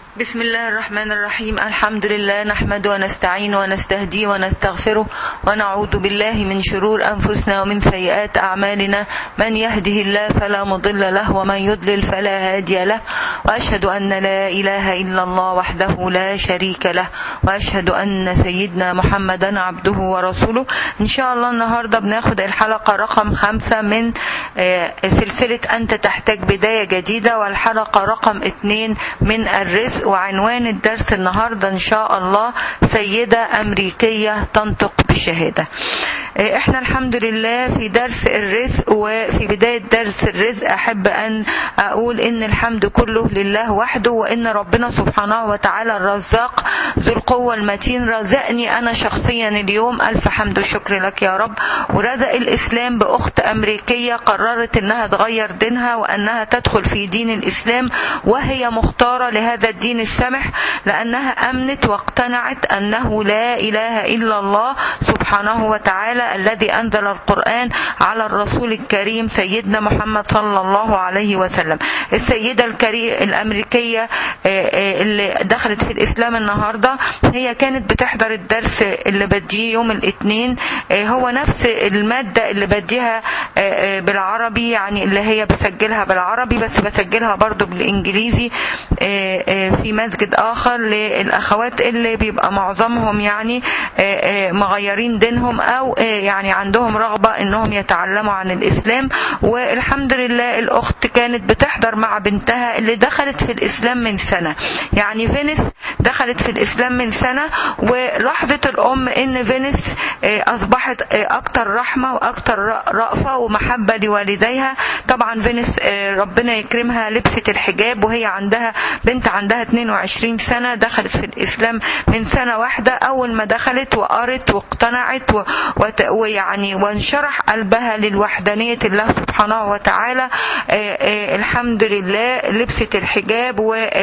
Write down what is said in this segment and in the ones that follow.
بسم الله الرحمن الرحيم الحمد لله نحمد ونستعين ونستهدي ونستغفره ونعوذ بالله من شرور أنفسنا ومن سيئات أعمالنا من يهده الله فلا مضل له ومن يضلل فلا هادي له وأشهد أن لا إله إلا الله وحده لا شريك له وأشهد أن سيدنا محمدا عبده ورسوله إن شاء الله النهاردة بناخد الحلقة رقم خمسة من آه، سلسلة أنت تحتاج بداية جديدة والحلقة رقم اتنين من الرزق وعنوان الدرس النهاردة إن شاء الله سيدة أمريكية تنطق بالشهادة آه، احنا الحمد لله في درس الرزق وفي بداية درس الرزق أحب أن أقول إن الحمد كله لله وحده وإن ربنا سبحانه وتعالى الرزاق ذو القوة المتين رزقني أنا شخصيا اليوم ألف حمد وشكر لك يا رب ورزق الإسلام بأخت أمريكية قررت أنها تغير دينها وأنها تدخل في دين الإسلام وهي مختارة لهذا الدين السمح لأنها أمنت واقتنعت أنه لا إله إلا الله سبحانه وتعالى الذي أنزل القرآن على الرسول الكريم سيدنا محمد صلى الله عليه وسلم السيدة الكريم الأمريكية آه، آه، اللي دخلت في الإسلام النهاردة هي كانت بتحضر الدرس اللي بديه يوم الاثنين آه، هو نفس المادة اللي بديها آه، آه، بالعربي يعني اللي هي بسجلها بالعربي بس بسجلها برضو بالإنجليزي آه، آه، في مسجد آخر للأخوات اللي بيبقى معظمهم يعني آه، آه، مغيرين دينهم أو آه، يعني عندهم رغبة إنهم يتعلموا عن الإسلام والحمد لله الأخت كانت بتحضر مع بنتها اللي دخلت في الإسلام من سنة يعني فينيس دخلت في الإسلام من سنة ولاحظت الأم إن فينيس آه، أصبحت آه، أكتر رحمة وأكتر ر- رأفة ومحبة لوالديها طبعا فينيس آه، ربنا يكرمها لبست الحجاب وهي عندها بنت عندها 22 سنة دخلت في الإسلام من سنة واحدة أول ما دخلت وقرت واقتنعت و- وت- ويعني وانشرح قلبها للوحدانية الله سبحانه وتعالى آه، آه، الحمد لله لبست الحجاب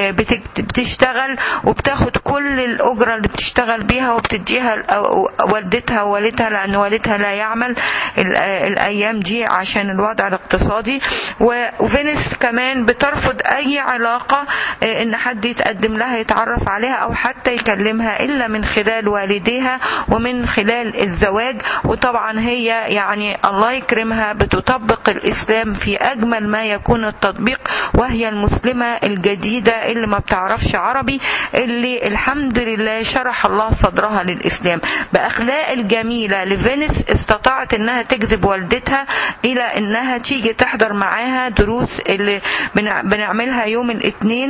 وبتشتغل وبتاخد كل الأجرة اللي بتشتغل بيها وبتديها لأ- والدتها ووالدها لأن والدها لا يعمل ال- آه، الأيام دي عشان الوضع الاقتصادي و- وفينيس كمان بترفض أي علاقة آه، إن حد يتقدم لها يتعرف عليها أو حتى يكلمها إلا من خلال والديها ومن خلال الزواج وطبعا هي يعني الله يكرمها بتطبق الإسلام في أجمل ما يكون التطبيق وهي المسلمة الجديدة اللي ما بتعرفش عربي اللي الحمد لله شرح الله صدرها للإسلام بأخلاق الجميلة لفينيس استطاعت انها تجذب والدتها الى انها تيجي تحضر معاها دروس اللي بنع- بنعملها يوم الاثنين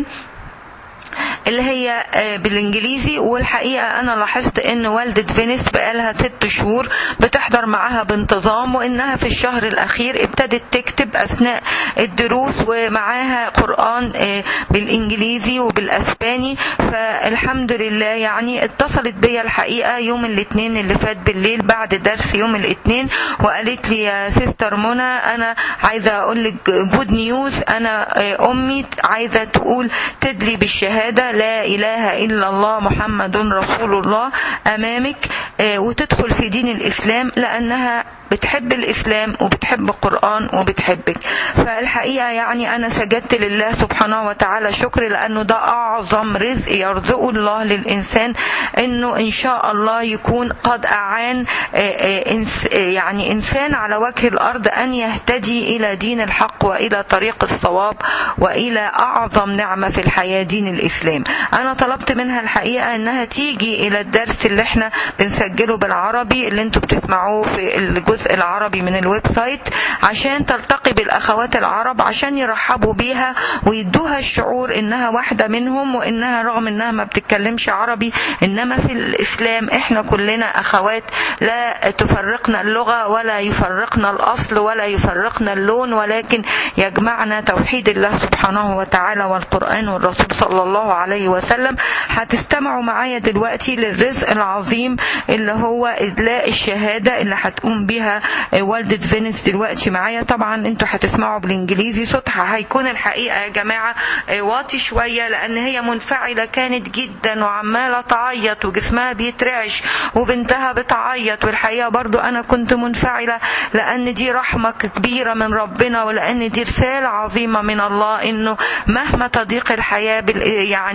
اللي هي آه، بالانجليزي والحقيقه انا لاحظت ان والده فينيس بقالها ست شهور بتحضر معاها بانتظام وانها في الشهر الاخير ابتدت تكتب اثناء الدروس ومعاها قران آه، بالانجليزي وبالاسباني فالحمد لله يعني اتصلت بيا الحقيقه يوم الاثنين اللي فات بالليل بعد درس يوم الاثنين وقالت لي يا سيستر منى انا عايزه اقول لك جود نيوز انا آه، امي عايزه تقول تدلي بالشهاده لا اله الا الله محمد رسول الله امامك آه، وتدخل في دين الاسلام لانها بتحب الإسلام وبتحب القرآن وبتحبك فالحقيقة يعني أنا سجدت لله سبحانه وتعالى شكر لأنه ده أعظم رزق يرزقه الله للإنسان أنه إن شاء الله يكون قد أعان آه، آه، إنس- آه، يعني إنسان على وجه الأرض أن يهتدي إلى دين الحق وإلى طريق الصواب وإلى أعظم نعمة في الحياة دين الإسلام أنا طلبت منها الحقيقة أنها تيجي إلى الدرس اللي احنا بنسجله بالعربي اللي انتوا بتسمعوه في الجزء العربي من الويب سايت عشان تلتقي بالأخوات العرب عشان يرحبوا بيها ويدوها الشعور إنها واحدة منهم وإنها رغم إنها ما بتتكلمش عربي إنما في الإسلام إحنا كلنا أخوات لا تفرقنا اللغة ولا يفرقنا الأصل ولا يفرقنا اللون ولكن يجمعنا توحيد الله سبحانه وتعالى والقرآن والرسول صلى الله عليه وسلم هتستمعوا معايا دلوقتي للرزق العظيم اللي هو إدلاء الشهادة اللي هتقوم بيها والدة فينيس دلوقتي معايا طبعا انتوا هتسمعوا بالانجليزي صوتها هيكون الحقيقة يا جماعة واطي شوية لأن هي منفعلة كانت جدا وعمالة تعيط وجسمها بيترعش وبنتها بتعيط والحقيقة برضو أنا كنت منفعلة لأن دي رحمة كبيرة من ربنا ولأن دي رسالة عظيمة من الله إنه مهما تضيق الحياة بال يعني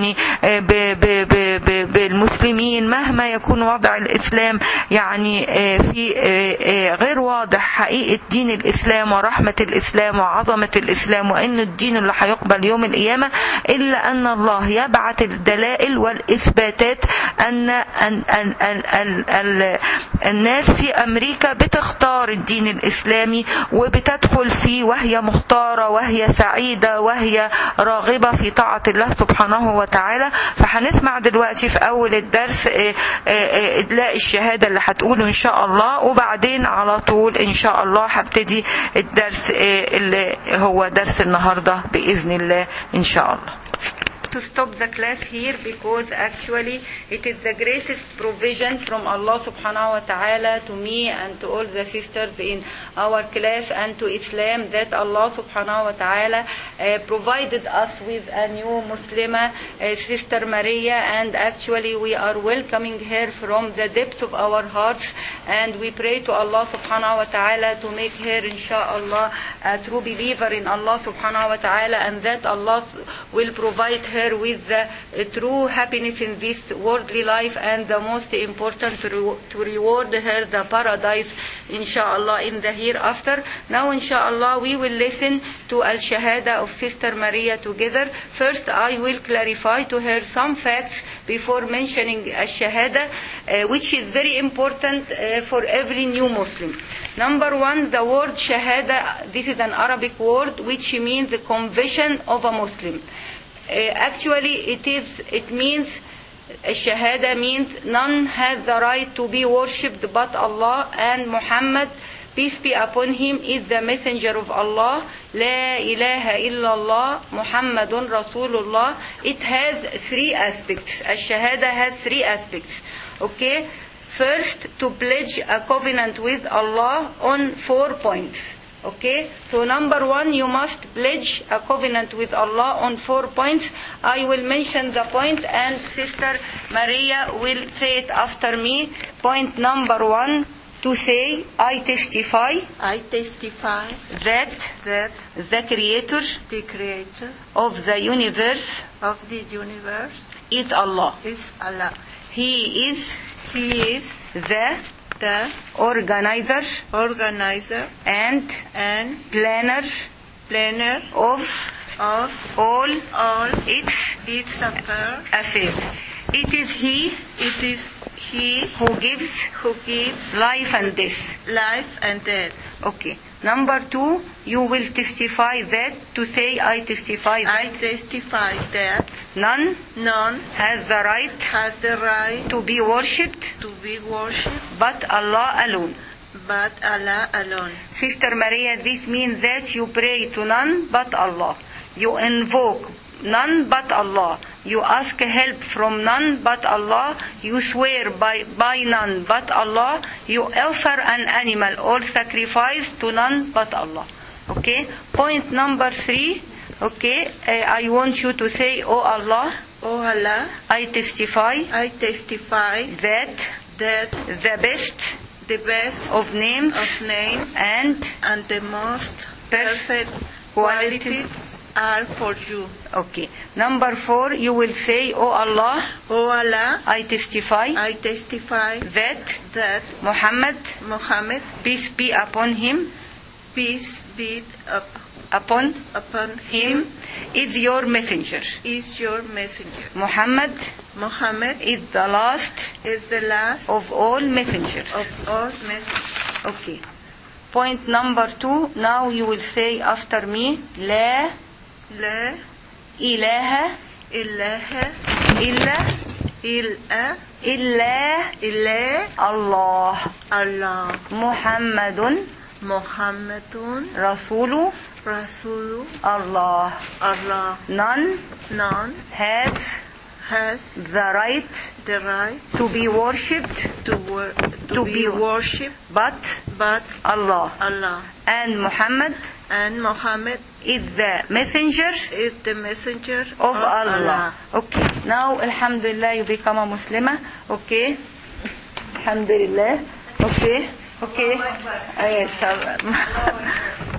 يعني آه، ب ب ب ب بالمسلمين مهما يكون وضع الإسلام يعني آه، في آه، آه، غير واضح حقيقة دين الإسلام ورحمة الإسلام وعظمة الإسلام وأن الدين اللي هيقبل يوم القيامة إلا أن الله يبعث الدلائل والإثباتات أن أن أن أن أن أن الناس في أمريكا بتختار الدين الإسلامي وبتدخل فيه وهي مختارة وهي سعيدة وهي راغبة في طاعة الله سبحانه وتعالى فهنسمع دلوقتي في أول الدرس آه، آه، آه، إدلاء الشهادة اللي هتقوله إن شاء الله وبعدين على طول إن شاء الله هبتدي الدرس آه، اللي هو درس النهاردة بإذن الله إن شاء الله to stop the class here because actually it is the greatest provision from Allah subhanahu wa ta'ala to me and to all the sisters in our class and to Islam that Allah subhanahu wa ta'ala uh, provided us with a new Muslima, uh, Sister Maria, and actually we are welcoming her from the depths of our hearts and we pray to Allah subhanahu wa ta'ala to make her inshallah a true believer in Allah subhanahu wa ta'ala and that Allah will provide her with the uh, true happiness in this worldly life and the most important to, re- to reward her the paradise inshallah in the hereafter now inshallah we will listen to al shahada of sister maria together first i will clarify to her some facts before mentioning al shahada uh, which is very important uh, for every new muslim number one the word shahada this is an arabic word which means the confession of a muslim uh, actually it is it means shahada means none has the right to be worshipped but Allah and Muhammad peace be upon him is the messenger of Allah لا إله إلا الله محمد رسول الله it has three aspects الشهادة has three aspects okay first to pledge a covenant with Allah on four points Okay, so number one, you must pledge a covenant with Allah on four points. I will mention the point and Sister Maria will say it after me. Point number one, to say, I testify I testify that that the Creator the Creator of the universe of the universe is Allah. is Allah. He is He is the the organizer organizer and and planner planner of of all all its its affairs. affairs. It is He It is He who gives who gives life and death. life and death. Okay. Number two, you will testify that, to say I testify that I testify that none none has the right has the right to be worshipped to be worshipped but Allah alone. but Allah alone. Sister Maria, this means that you pray to none but Allah. You invoke none but Allah. You ask help from none but Allah. You swear by, by none but Allah. You offer an animal or sacrifice to none but Allah. Okay? Point number three. Okay? Uh, I want you to say, Oh Allah, O Allah, I testify I testify that that the best the best of names of names and and the most Perfect perfect qualities qualities are for you. Okay. Number four, you will say, Oh Allah, O Allah, I testify I testify that that Muhammad, Muhammad, peace be upon him, peace be up, upon upon him, him, is your messenger. is your messenger. Muhammad Muhammad is the last is the last of all messengers. of all messengers. Okay. Point number two, now you will say after me, La La ilaha ilaha illa illa illa illa Allah. Allah. Muhammadun Muhammadun Rasulu Rasul Allah. Allah. None None has has the right the right to be worshipped to, wor- to, To be, be- worshipped but but Allah. Allah. And Muhammad And Muhammad is the messenger is the messenger of Allah. Okay. Now, Alhamdulillah, you become a Muslimah. Okay. Alhamdulillah. Okay. Okay. Uh, yes, uh,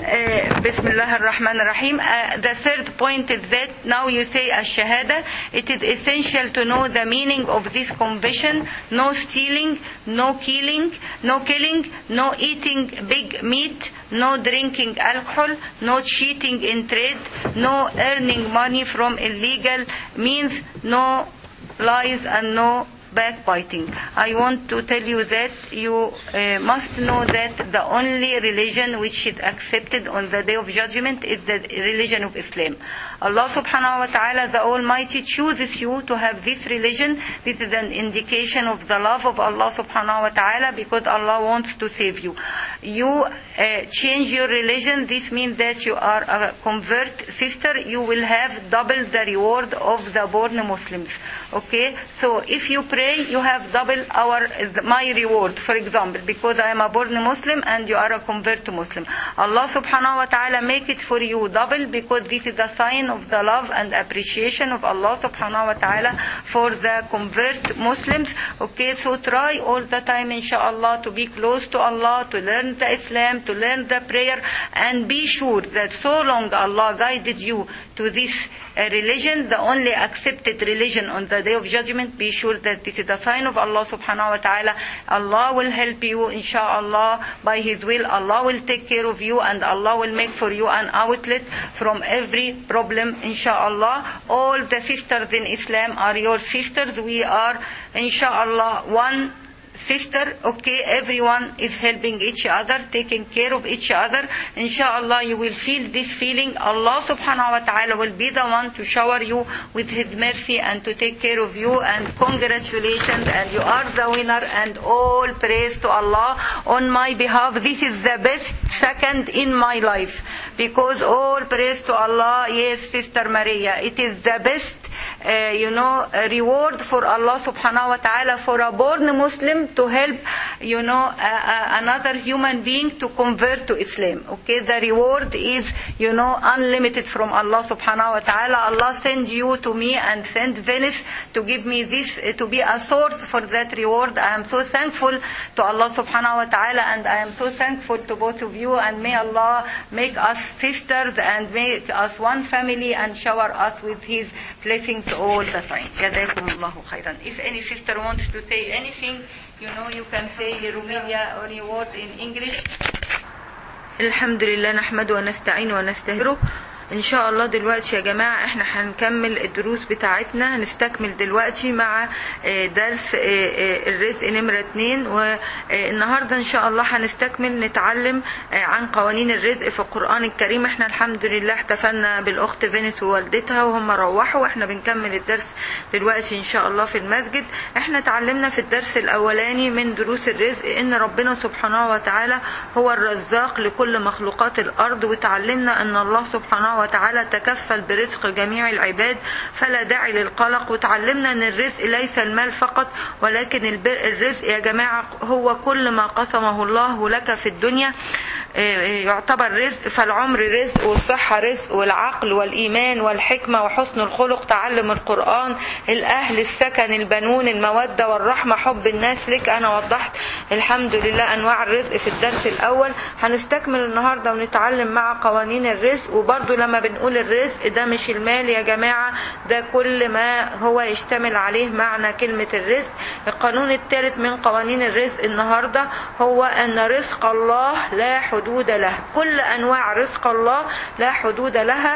Uh, Bismillah ar-Rahman ar-Rahim. Uh, the third point is that now you say ash-shahada. It is essential to know the meaning of this conviction. No stealing, no killing, no killing, no eating big meat, no drinking alcohol, no cheating in trade, no earning money from illegal means, no lies and no backbiting. I want to tell you that you uh, must know that the only religion which is accepted on the day of judgment is the religion of Islam. Allah subhanahu wa ta'ala, the Almighty, chooses you to have this religion. This is an indication of the love of Allah subhanahu wa ta'ala because Allah wants to save you. You uh, change your religion, this means that you are a convert sister, you will have double the reward of the born Muslims. Okay? So if you pray, you have double our my reward, for example, because I am a born Muslim and you are a convert Muslim. Allah subhanahu wa ta'ala make it for you double because this is a sign of the love and appreciation of Allah subhanahu wa ta'ala for the convert Muslims. Okay, so try all the time inshallah to be close to Allah, to learn the Islam, to learn the prayer and be sure that so long Allah guided you to this uh, religion, the only accepted religion on the day of judgment, be sure that this is a sign of Allah subhanahu wa ta'ala. Allah will help you inshallah by His will. Allah will take care of you and Allah will make for you an outlet from every problem inshallah. All the sisters in Islam are your sisters. We are inshallah one sister, okay, everyone is helping each other, taking care of each other. Inshallah, you will feel this feeling. Allah subhanahu wa ta'ala will be the one to shower you with His mercy and to take care of you. And congratulations, and you are the winner, and all praise to Allah on my behalf. This is the best second in my life. Because all praise to Allah, yes, Sister Maria, it is the best uh, you know, a reward for Allah subhanahu wa ta'ala for a born Muslim to help, you know, uh, uh, another human being to convert to Islam. Okay, the reward is, you know, unlimited from Allah subhanahu wa ta'ala. Allah send you to me and send Venice to give me this, uh, to be a source for that reward. I am so thankful to Allah subhanahu wa ta'ala and I am so thankful to both of you and may Allah make us sisters and make us one family and shower us with His blessings all the time. جزاكم الله خيرا. If any sister wants to say anything, you know, you can say Romania or your word in English. الحمد لله نحمده ونستعين ونستهدره ان شاء الله دلوقتي يا جماعة احنا هنكمل الدروس بتاعتنا هنستكمل دلوقتي مع درس الرزق نمرة اتنين والنهاردة ان شاء الله هنستكمل نتعلم عن قوانين الرزق في القرآن الكريم احنا الحمد لله احتفلنا بالاخت فينيس ووالدتها وهم روحوا واحنا بنكمل الدرس دلوقتي ان شاء الله في المسجد احنا اتعلمنا في الدرس الاولاني من دروس الرزق ان ربنا سبحانه وتعالى هو الرزاق لكل مخلوقات الارض وتعلمنا ان الله سبحانه وتعالى تكفل برزق جميع العباد فلا داعي للقلق وتعلمنا ان الرزق ليس المال فقط ولكن الرزق يا جماعة هو كل ما قسمه الله لك في الدنيا يعتبر رزق فالعمر رزق والصحة رزق والعقل والإيمان والحكمة وحسن الخلق تعلم القرآن الأهل السكن البنون المودة والرحمة حب الناس لك أنا وضحت الحمد لله أنواع الرزق في الدرس الأول هنستكمل النهاردة ونتعلم مع قوانين الرزق وبرضو لما بنقول الرزق ده مش المال يا جماعة ده كل ما هو يشتمل عليه معنى كلمة الرزق القانون الثالث من قوانين الرزق النهاردة هو أن رزق الله لا حدود حدود له كل أنواع رزق الله لا حدود لها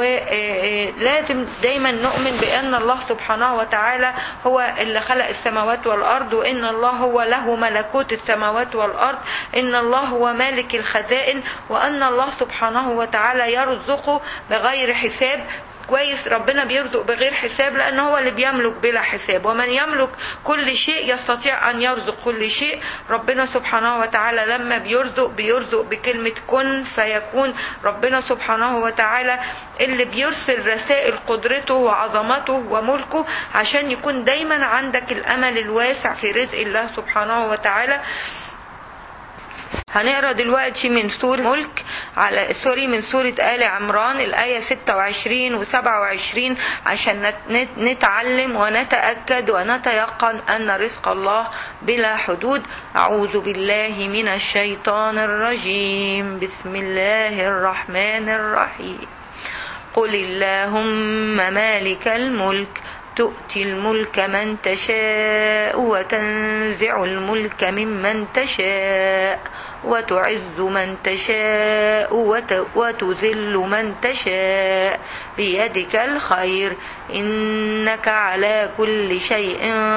ولازم دايما نؤمن بأن الله سبحانه وتعالى هو اللي خلق السماوات والأرض وإن الله هو له ملكوت السماوات والأرض إن الله هو مالك الخزائن وأن الله سبحانه وتعالى يرزقه بغير حساب كويس ربنا بيرزق بغير حساب لأن هو اللي بيملك بلا حساب ومن يملك كل شيء يستطيع أن يرزق كل شيء ربنا سبحانه وتعالى لما بيرزق بيرزق بكلمة كن فيكون ربنا سبحانه وتعالى اللي بيرسل رسائل قدرته وعظمته وملكه عشان يكون دايما عندك الأمل الواسع في رزق الله سبحانه وتعالى هنقرا دلوقتي من سورة ملك على سوري من سورة آل عمران الآية 26 و 27 عشان نت- نت- نتعلم ونتأكد ونتيقن أن رزق الله بلا حدود أعوذ بالله من الشيطان الرجيم بسم الله الرحمن الرحيم قل اللهم مالك الملك تؤتي الملك من تشاء وتنزع الملك ممن تشاء وتعز من تشاء وت- وتذل من تشاء بيدك الخير إنك على كل شيء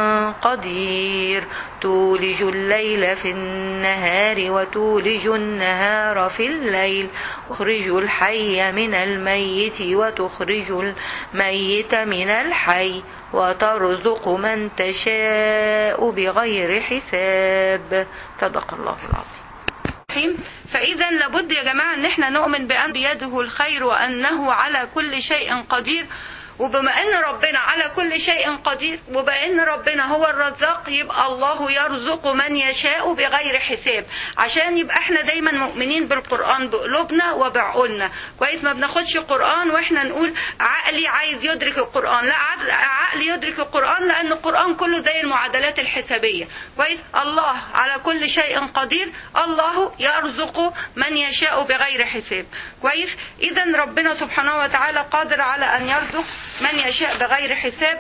قدير تولج الليل في النهار وتولج النهار في الليل تخرج الحي من الميت وتخرج الميت من الحي وترزق من تشاء بغير حساب صدق الله العظيم الرحيم فإذا لابد يا جماعة أن احنا نؤمن بأن بيده الخير وأنه على كل شيء قدير وبما ان ربنا على كل شيء قدير وبان ربنا هو الرزاق يبقى الله يرزق من يشاء بغير حساب عشان يبقى احنا دايما مؤمنين بالقران بقلوبنا وبعقولنا كويس ما بناخدش قران واحنا نقول عقلي عايز يدرك القران لا عقل- عقلي يدرك القران لان القران كله زي المعادلات الحسابيه كويس الله على كل شيء قدير الله يرزق من يشاء بغير حساب كويس اذا ربنا سبحانه وتعالى قادر على ان يرزق من يشاء بغير حساب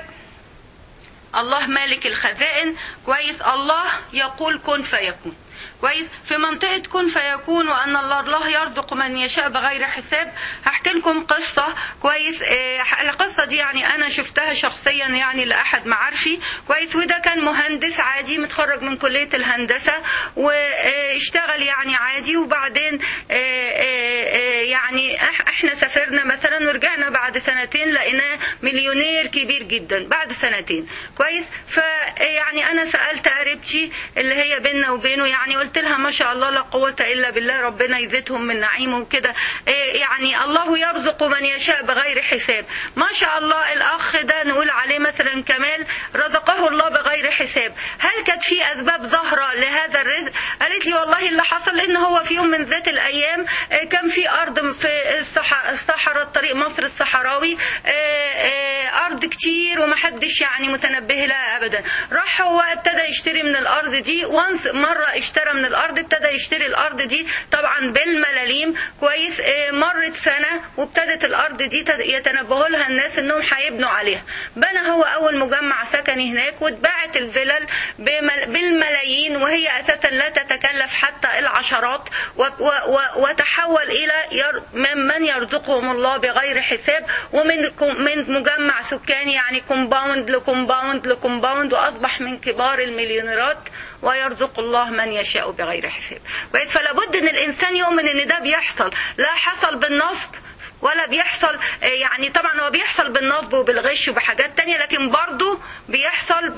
الله مالك الخزائن كويس الله يقول كن فيكون كويس في منطقة كن فيكون وأن الله الله يرزق من يشاء بغير حساب هحكي لكم قصة كويس آه، القصة دي يعني أنا شفتها شخصيا يعني لأحد معارفي كويس وده كان مهندس عادي متخرج من كلية الهندسة واشتغل يعني عادي وبعدين آه، آه، آه، يعني إح- احنا سافرنا مثلا ورجعنا بعد سنتين لقيناه مليونير كبير جدا بعد سنتين كويس فيعني انا سالت قريبتي اللي هي بيننا وبينه يعني قلت لها ما شاء الله لا قوه الا بالله ربنا يزيدهم من نعيمه وكده إيه يعني الله يرزق من يشاء بغير حساب ما شاء الله الاخ ده نقول عليه مثلا كمال رزقه الله بغير حساب هل كانت في اسباب ظاهره لهذا الرزق قالت لي والله اللي حصل ان هو في يوم من ذات الايام آه، كان في ارض في الصح- الصحراء الطريق مصر الصحراوي آه، آه، ارض كتير ومحدش يعني متنبه لها ابدا راح هو ابتدى يشتري من الارض دي وانس مره اشترى من الارض ابتدى يشتري الارض دي طبعا بالملاليم كويس آه، مرت سنه وابتدت الارض دي تد- يتنبهوا لها الناس انهم هيبنوا عليها بنى هو اول مجمع سكني هناك واتباعت الفلل بمل- بالملايين وهي اساسا لا تتكلف حتى العشرات و- و- و- وتحول الى ير- ممن يرزقهم الله بغير حساب ومن كم- من مجمع سكاني يعني كومباوند لكومباوند لكومباوند واصبح من كبار المليونيرات ويرزق الله من يشاء بغير حساب كويس؟ فلا بد ان الانسان يؤمن ان ده بيحصل لا حصل بالنصب ولا بيحصل آه، يعني طبعا هو بيحصل بالنصب وبالغش وبحاجات تانية لكن برضه بيحصل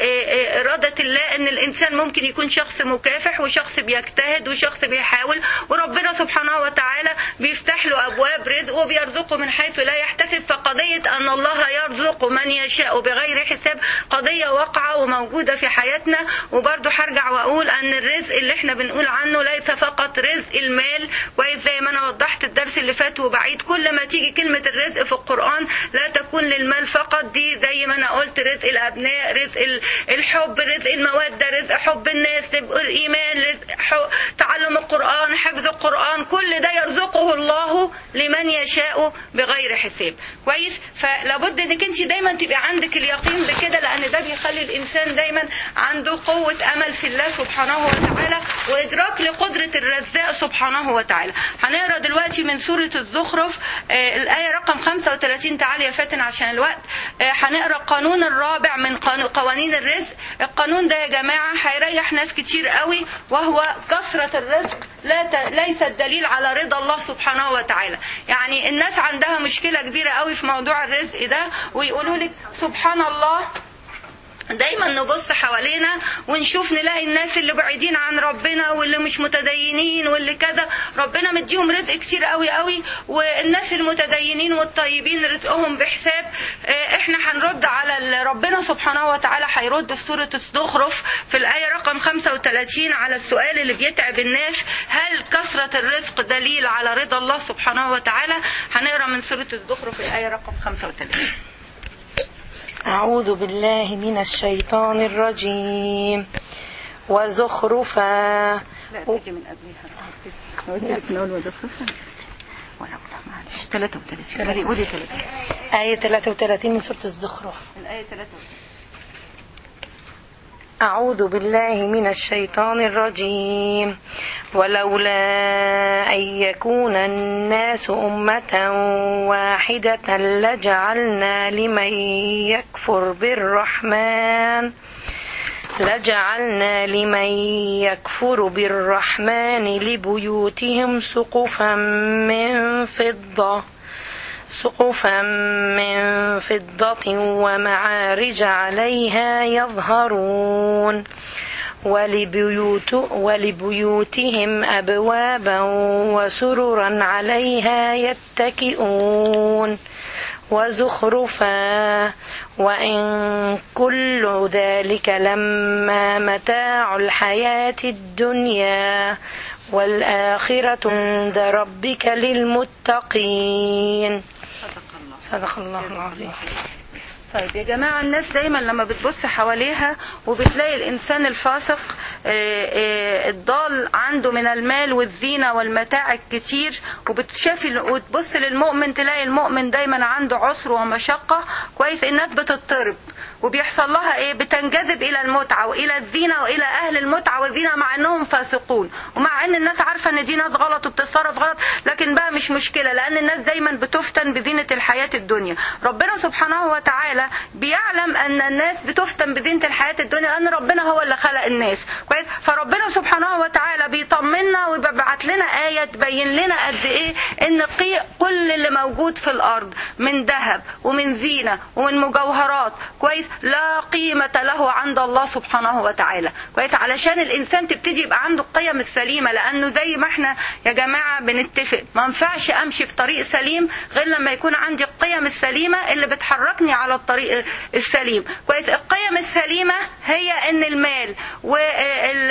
بإرادة الله ان الانسان ممكن يكون شخص مكافح وشخص بيجتهد وشخص بيحاول وربنا سبحانه وتعالى بيفتح له ابواب رزق وبيرزقه من حيث لا يحتسب فقضية ان الله يرزق من يشاء بغير حساب قضية واقعة وموجودة في حياتنا وبرضه هرجع واقول ان الرزق اللي احنا بنقول عنه ليس فقط رزق المال كويس زي ما انا وضحت الدرس اللي فات وبعيد كل ما تيجي كلمة الرزق في القرآن لا تكون للمال فقط دي زي ما انا قلت رزق الابناء رزق ال- الحب رزق المودة رزق حب الناس رزق الايمان رزق حو- تعلم القرآن حفظ القرآن كل ده يرزقه الله لمن يشاء بغير حساب كويس فلابد انك انت دايما تبقى عندك اليقين بكده لان ده بيخلي الانسان دايما عنده قوة امل في الله سبحانه وتعالى وادراك لقدرة الرزاق سبحانه وتعالى هنقرا دلوقتي من سورة الزخرف آه، الآية رقم 35 تعالي يا فاتن عشان الوقت آه، هنقرا القانون الرابع من قانو- قوانين الرزق القانون ده يا جماعة هيريح ناس كتير قوي وهو كثرة الرزق لا ت- ليس الدليل على رضا الله سبحانه وتعالى يعني الناس عندها مشكلة كبيرة قوي في موضوع الرزق ده ويقولوا لك سبحان الله دايما نبص حوالينا ونشوف نلاقي الناس اللي بعيدين عن ربنا واللي مش متدينين واللي كذا ربنا مديهم رزق كتير قوي قوي والناس المتدينين والطيبين رزقهم بحساب آه، احنا هنرد على ال- ربنا سبحانه وتعالى هيرد في سورة الزخرف في الآية رقم 35 على السؤال اللي بيتعب الناس هل كثرة الرزق دليل على رضا الله سبحانه وتعالى هنقرا من سورة الزخرف الآية رقم 35 أعوذ بالله من الشيطان الرجيم وزخرفا لا تيجي من قبلها قلت لك نقول وزخرفا ولا ولا معلش 33 قولي قولي 33 آية 33 من سورة الزخرف الآية 33 أعوذ بالله من الشيطان الرجيم ولولا أن يكون الناس أمة واحدة لجعلنا لمن يكفر بالرحمن لجعلنا لمن يكفر بالرحمن لبيوتهم سقفا من فضة سقفا من فضة ومعارج عليها يظهرون ولبيوت ولبيوتهم أبوابا وسررا عليها يتكئون وزخرفا وإن كل ذلك لما متاع الحياة الدنيا والآخرة عند ربك للمتقين صدق الله العظيم طيب يا جماعة الناس دايما لما بتبص حواليها وبتلاقي الإنسان الفاسق آه، آه، الضال عنده من المال والزينة والمتاع الكتير وبتشافي وتبص للمؤمن تلاقي المؤمن دايما عنده عسر ومشقة كويس الناس بتضطرب وبيحصل لها ايه بتنجذب الى المتعه والى الزينه والى اهل المتعه والزينه مع انهم فاسقون ومع ان الناس عارفه ان دي ناس غلط وبتتصرف غلط لكن بقى مش مشكله لان الناس دايما بتفتن بزينه الحياه الدنيا ربنا سبحانه وتعالى بيعلم ان الناس بتفتن بزينه الحياه الدنيا لان ربنا هو اللي خلق الناس كويس فربنا سبحانه وتعالى بيطمنا وبيبعت لنا ايه تبين لنا قد ايه ان قي- كل اللي موجود في الارض من ذهب ومن زينه ومن مجوهرات كويس لا قيمه له عند الله سبحانه وتعالى كويس علشان الانسان تبتدي يبقى عنده القيم السليمه لانه زي ما احنا يا جماعه بنتفق ما ينفعش امشي في طريق سليم غير لما يكون عندي القيم السليمه اللي بتحركني على الطريق السليم كويس القيم السليمه هي ان المال وال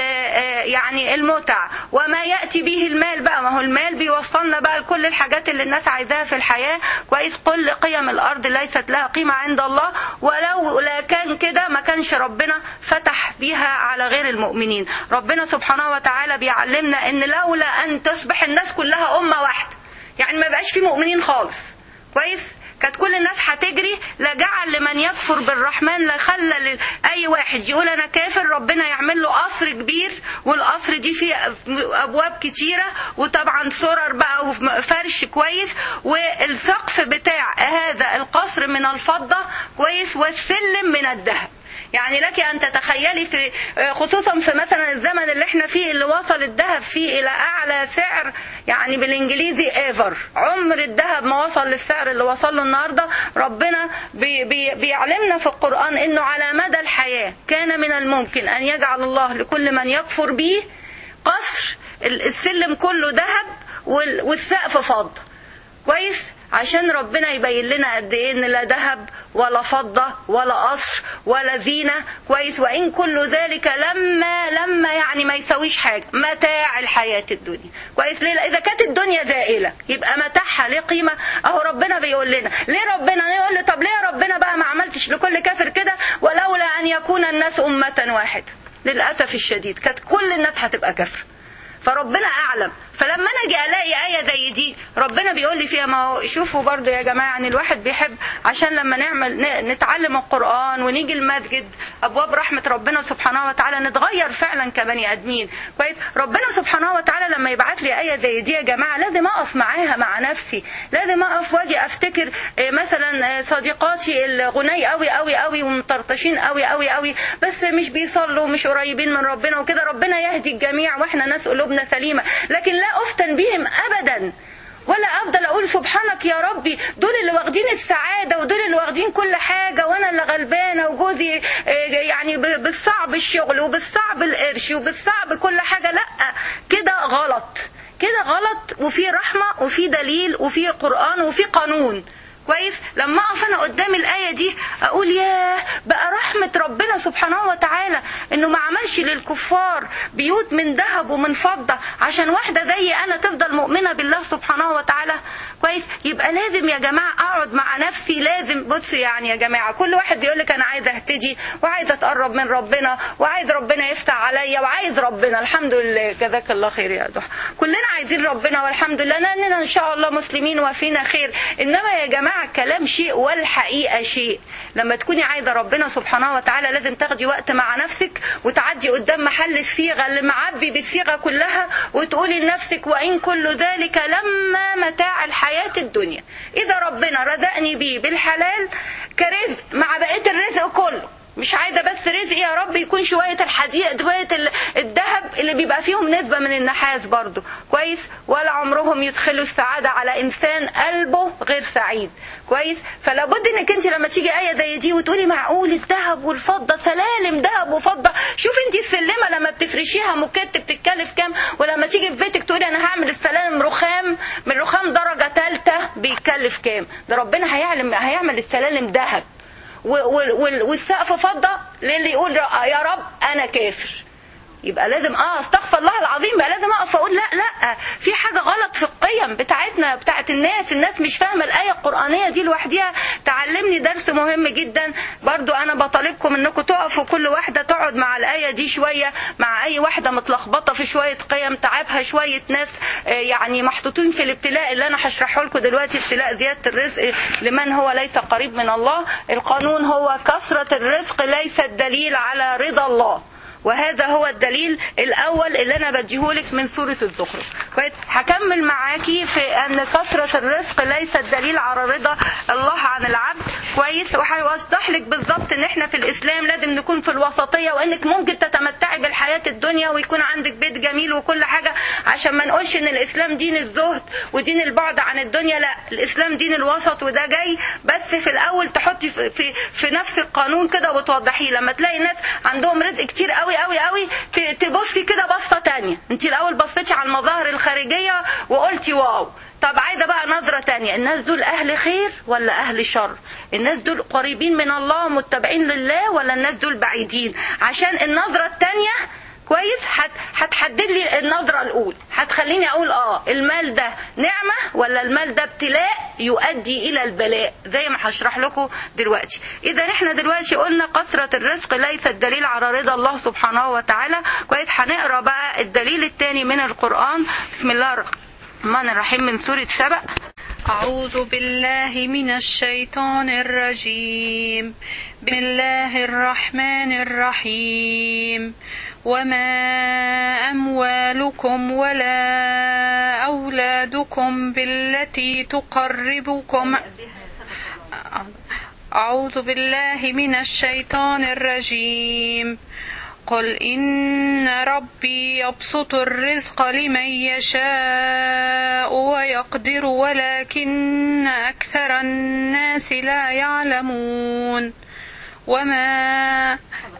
يعني المتع وما ياتي به المال بقى ما هو المال بيوصلنا بقى لكل الحاجات اللي الناس عايزاها في الحياه كويس كل قيم الارض ليست لها قيمه عند الله ولو لا كان كده ما كانش ربنا فتح بيها على غير المؤمنين ربنا سبحانه وتعالى بيعلمنا ان لولا ان تصبح الناس كلها امه واحده يعني ما بقاش في مؤمنين خالص كويس كانت كل الناس هتجري لجعل لمن يكفر بالرحمن لخلى ل- اي واحد يقول انا كافر ربنا يعمل له قصر كبير والقصر دي فيه ابواب كتيره وطبعا سرر بقى وفرش كويس والسقف بتاع هذا القصر من الفضه كويس والسلم من الذهب يعني لك ان تتخيلي في خصوصا في مثلا الزمن اللي احنا فيه اللي وصل الذهب فيه الى اعلى سعر يعني بالانجليزي ايفر عمر الذهب ما وصل للسعر اللي وصل له النهارده ربنا بي بي بيعلمنا في القران انه على مدى الحياه كان من الممكن ان يجعل الله لكل من يكفر به قصر السلم كله ذهب وال- والسقف فضه كويس عشان ربنا يبين لنا قد ايه ان لا ذهب ولا فضه ولا قصر ولا زينه كويس وان كل ذلك لما لما يعني ما يسويش حاجه متاع الحياه الدنيا كويس ليه لا اذا كانت الدنيا زائله يبقى متاعها ليه قيمه اهو ربنا بيقول لنا ليه ربنا يقول لي طب ليه ربنا بقى ما عملتش لكل كافر كده ولولا ان يكون الناس امه واحده للاسف الشديد كانت كل الناس هتبقى كافره فربنا اعلم فلما انا اجي الاقي ايه زي دي ربنا بيقول لي فيها ما هو شوفوا برضو يا جماعه يعني الواحد بيحب عشان لما نعمل ن- نتعلم القران ونيجي المسجد ابواب رحمه ربنا سبحانه وتعالى نتغير فعلا كبني ادمين كويس ربنا سبحانه وتعالى لما يبعت لي ايه زي دي يا جماعه لازم اقف معاها مع نفسي لازم اقف واجي افتكر إيه، مثلا آه، صديقاتي الغني قوي قوي قوي ومطرطشين قوي قوي قوي بس مش بيصلوا ومش قريبين من ربنا وكده ربنا يهدي الجميع واحنا ناس قلوبنا سليمه لكن لا افتن بهم ابدا ولا افضل اقول سبحانك يا ربي دول اللي واخدين السعاده ودول اللي واخدين كل حاجه وانا اللي غلبانه وجوزي آه، بالصعب الشغل وبالصعب القرش وبالصعب كل حاجة لا كده غلط كده غلط وفي رحمة وفي دليل وفي قرآن وفي قانون كويس لما اقف انا قدام الايه دي اقول ياه بقى رحمه ربنا سبحانه وتعالى انه ما عملش للكفار بيوت من ذهب ومن فضه عشان واحده زي انا تفضل مؤمنه بالله سبحانه وتعالى كويس يبقى لازم يا جماعه اقعد مع نفسي لازم بصوا يعني يا جماعه كل واحد بيقول لك انا عايزه اهتدي وعايزه اتقرب من ربنا وعايز ربنا يفتح عليا وعايز ربنا الحمد لله جزاك الله خير يا ضحى كلنا عايزين ربنا والحمد لله لاننا ان شاء الله مسلمين وفينا خير انما يا جماعه الكلام شيء والحقيقه شيء لما تكوني عايزه ربنا سبحانه وتعالى لازم تاخدي وقت مع نفسك وتعدي قدام محل الصيغه اللي معبي بالصيغه كلها وتقولي لنفسك وان كل ذلك لما متاع الحياه الدنيا اذا ربنا رزقني بيه بالحلال كرزق مع بقيه الرزق كله مش عايزه بس رزق يا رب يكون شويه الحديد شويه ال- الذهب اللي بيبقى فيهم نسبه من النحاس برضو كويس ولا عمرهم يدخلوا السعاده على انسان قلبه غير سعيد كويس فلا بد انك انت لما تيجي ايه زي دي وتقولي معقول الذهب والفضه سلالم ذهب وفضه شوف انت السلمه لما بتفرشيها موكيت بتتكلف كام ولما تيجي في بيتك تقولي انا هعمل السلالم رخام من رخام درجه ثالثه بيتكلف كام ده ربنا هيعلم هيعمل السلالم ذهب و- وال- وال- والسقف فضه للي يقول يا رب انا كافر يبقى لازم اه استغفر الله العظيم بقى لازم اقف اقول لا لا في حاجه غلط في القيم بتاعتنا بتاعت الناس الناس مش فاهمه الايه القرانيه دي لوحدها تعلمني درس مهم جدا برضو انا بطالبكم انكم تقفوا كل واحده تقعد مع الايه دي شويه مع اي واحده متلخبطه في شويه قيم تعبها شويه ناس آه، يعني محطوطين في الابتلاء اللي انا هشرحه لكم دلوقتي ابتلاء زياده الرزق لمن هو ليس قريب من الله القانون هو كثره الرزق ليس الدليل على رضا الله وهذا هو الدليل الاول اللي انا بديهولك من سوره الزخرف كويس هكمل معاكي في ان كثره الرزق ليست دليل على رضا الله عن العبد كويس وهيوضح لك بالظبط ان احنا في الاسلام لازم نكون في الوسطيه وانك ممكن تتمتعي بالحياه الدنيا ويكون عندك بيت جميل وكل حاجه عشان ما نقولش ان الاسلام دين الزهد ودين البعد عن الدنيا لا الاسلام دين الوسط وده جاي بس في الاول تحطي في في, في نفس القانون كده وتوضحيه لما تلاقي ناس عندهم رزق كتير قوي قوي قوي ت- تبصي كده بصه تانية انت الاول بصيتي على المظاهر الخارجيه وقلتي واو طب عايزه بقى نظره تانية الناس دول اهل خير ولا اهل شر الناس دول قريبين من الله ومتبعين لله ولا الناس دول بعيدين عشان النظره التانية كويس هت- هتحدد لي النظره الاولى هتخليني اقول اه المال ده نعمه ولا المال ده ابتلاء يؤدي الى البلاء زي ما هشرح لكم دلوقتي اذا احنا دلوقتي قلنا كثره الرزق ليست دليل على رضا الله سبحانه وتعالى كويس هنقرا بقى الدليل الثاني من القران بسم الله الرحمن الرحيم من سوره سبأ أعوذ بالله من الشيطان الرجيم بسم الله الرحمن الرحيم وما أموالكم ولا أولادكم بالتي تقربكم أعوذ بالله من الشيطان الرجيم قل إن ربي يبسط الرزق لمن يشاء ويقدر ولكن أكثر الناس لا يعلمون وما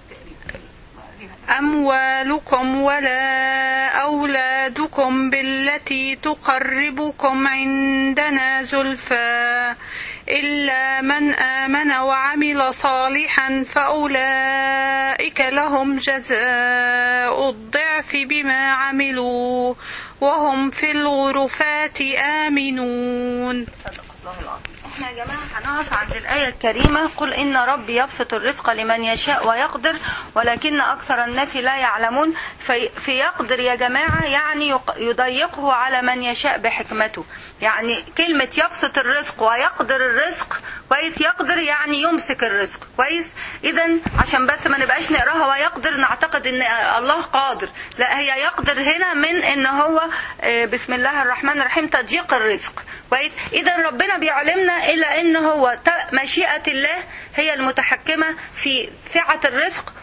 أموالكم ولا أولادكم بالتي تقربكم عندنا زلفى إلا من آمن وعمل صالحا فأولئك لهم جزاء الضعف بما عملوا وهم في الغرفات آمنون احنا يا جماعه هنقف عند الايه الكريمه قل ان ربي يبسط الرزق لمن يشاء ويقدر ولكن اكثر الناس لا يعلمون في, في يقدر يا جماعه يعني يق- يضيقه على من يشاء بحكمته يعني كلمه يبسط الرزق ويقدر الرزق كويس يقدر يعني يمسك الرزق كويس اذا عشان بس ما نبقاش نقراها ويقدر نعتقد ان الله قادر لا هي يقدر هنا من ان هو آه، بسم الله الرحمن الرحيم تضييق الرزق كويس اذا ربنا بيعلمنا الى ان هو ت- مشيئه الله هي المتحكمه في سعه الرزق